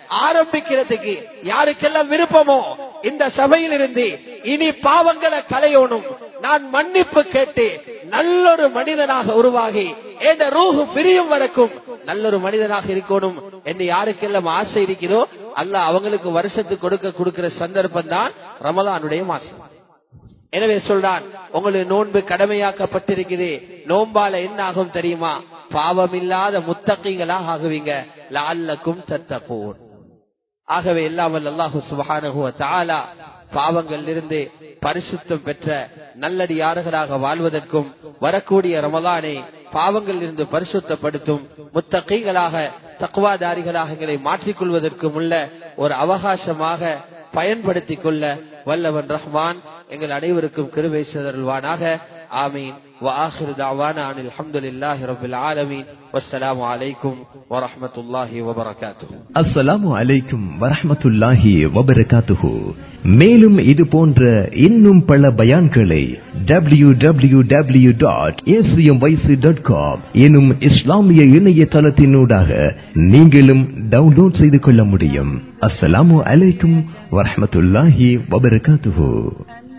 ஆரம்பிக்கிறதுக்கு யாருக்கெல்லாம் விருப்பமோ இந்த சபையில் இருந்து இனி பாவங்களை களையோனும் நான் மன்னிப்பு கேட்டு நல்லொரு மனிதனாக உருவாகி என்ற ரூஹு பிரியும் வரைக்கும் நல்லொரு மனிதனாக இருக்கணும் என்று யாருக்கெல்லாம் ஆசை இருக்கிறோ அல்ல அவங்களுக்கு வருஷத்துக்கு கொடுக்க கொடுக்கிற சந்தர்ப்பம் தான் ரமலானுடைய மாசம் எனவே சொல்றான் உங்களுக்கு நோன்பு கடமையாக்கப்பட்டிருக்குது நோம்பால என்ன ஆகும் தெரியுமா பாவம் இல்லாத முத்தகைகளாக ஆகுவீங்க லால்லக்கும் தத்தப்போன் ஆகவே எல்லாம் அல்லாஹு சுபஹானஹு தஆலா பாவங்கள் இருந்து பரிசுத்தம் பெற்ற நல்லடியார்களாக வாழ்வதற்கும் வரக்கூடிய ரமலானை பாவங்கள் இருந்து பரிசுத்தப்படுத்தும் முத்தகைகளாக தக்குவாதாரிகளாக எங்களை மாற்றிக்கொள்வதற்கும் உள்ள ஒரு அவகாசமாக பயன்படுத்திக் கொள்ள வல்லவன் ரஹ்மான் எங்கள் அனைவருக்கும் கிருபை செய்தருள்வானாக ஆமீன் وآخر دعوانا عن الحمد لله رب العالمين والسلام عليكم ورحمة الله وبركاته அஸ்ஸலாமு அலைக்கும் வரஹ்மத்துல்லாஹி வபரகாத்துஹு மேலும் இது போன்ற இன்னும் பல பயான்களை W W W dot dot com எனும் இஸ்லாமிய இணையதளத்தினூடாக நீங்களும் டவுன்லோட் செய்து கொள்ள முடியும் அஸ்ஸலாமு அலைக்கும் வரஹ்மத்துல்லாஹி வபரகாத்துஹு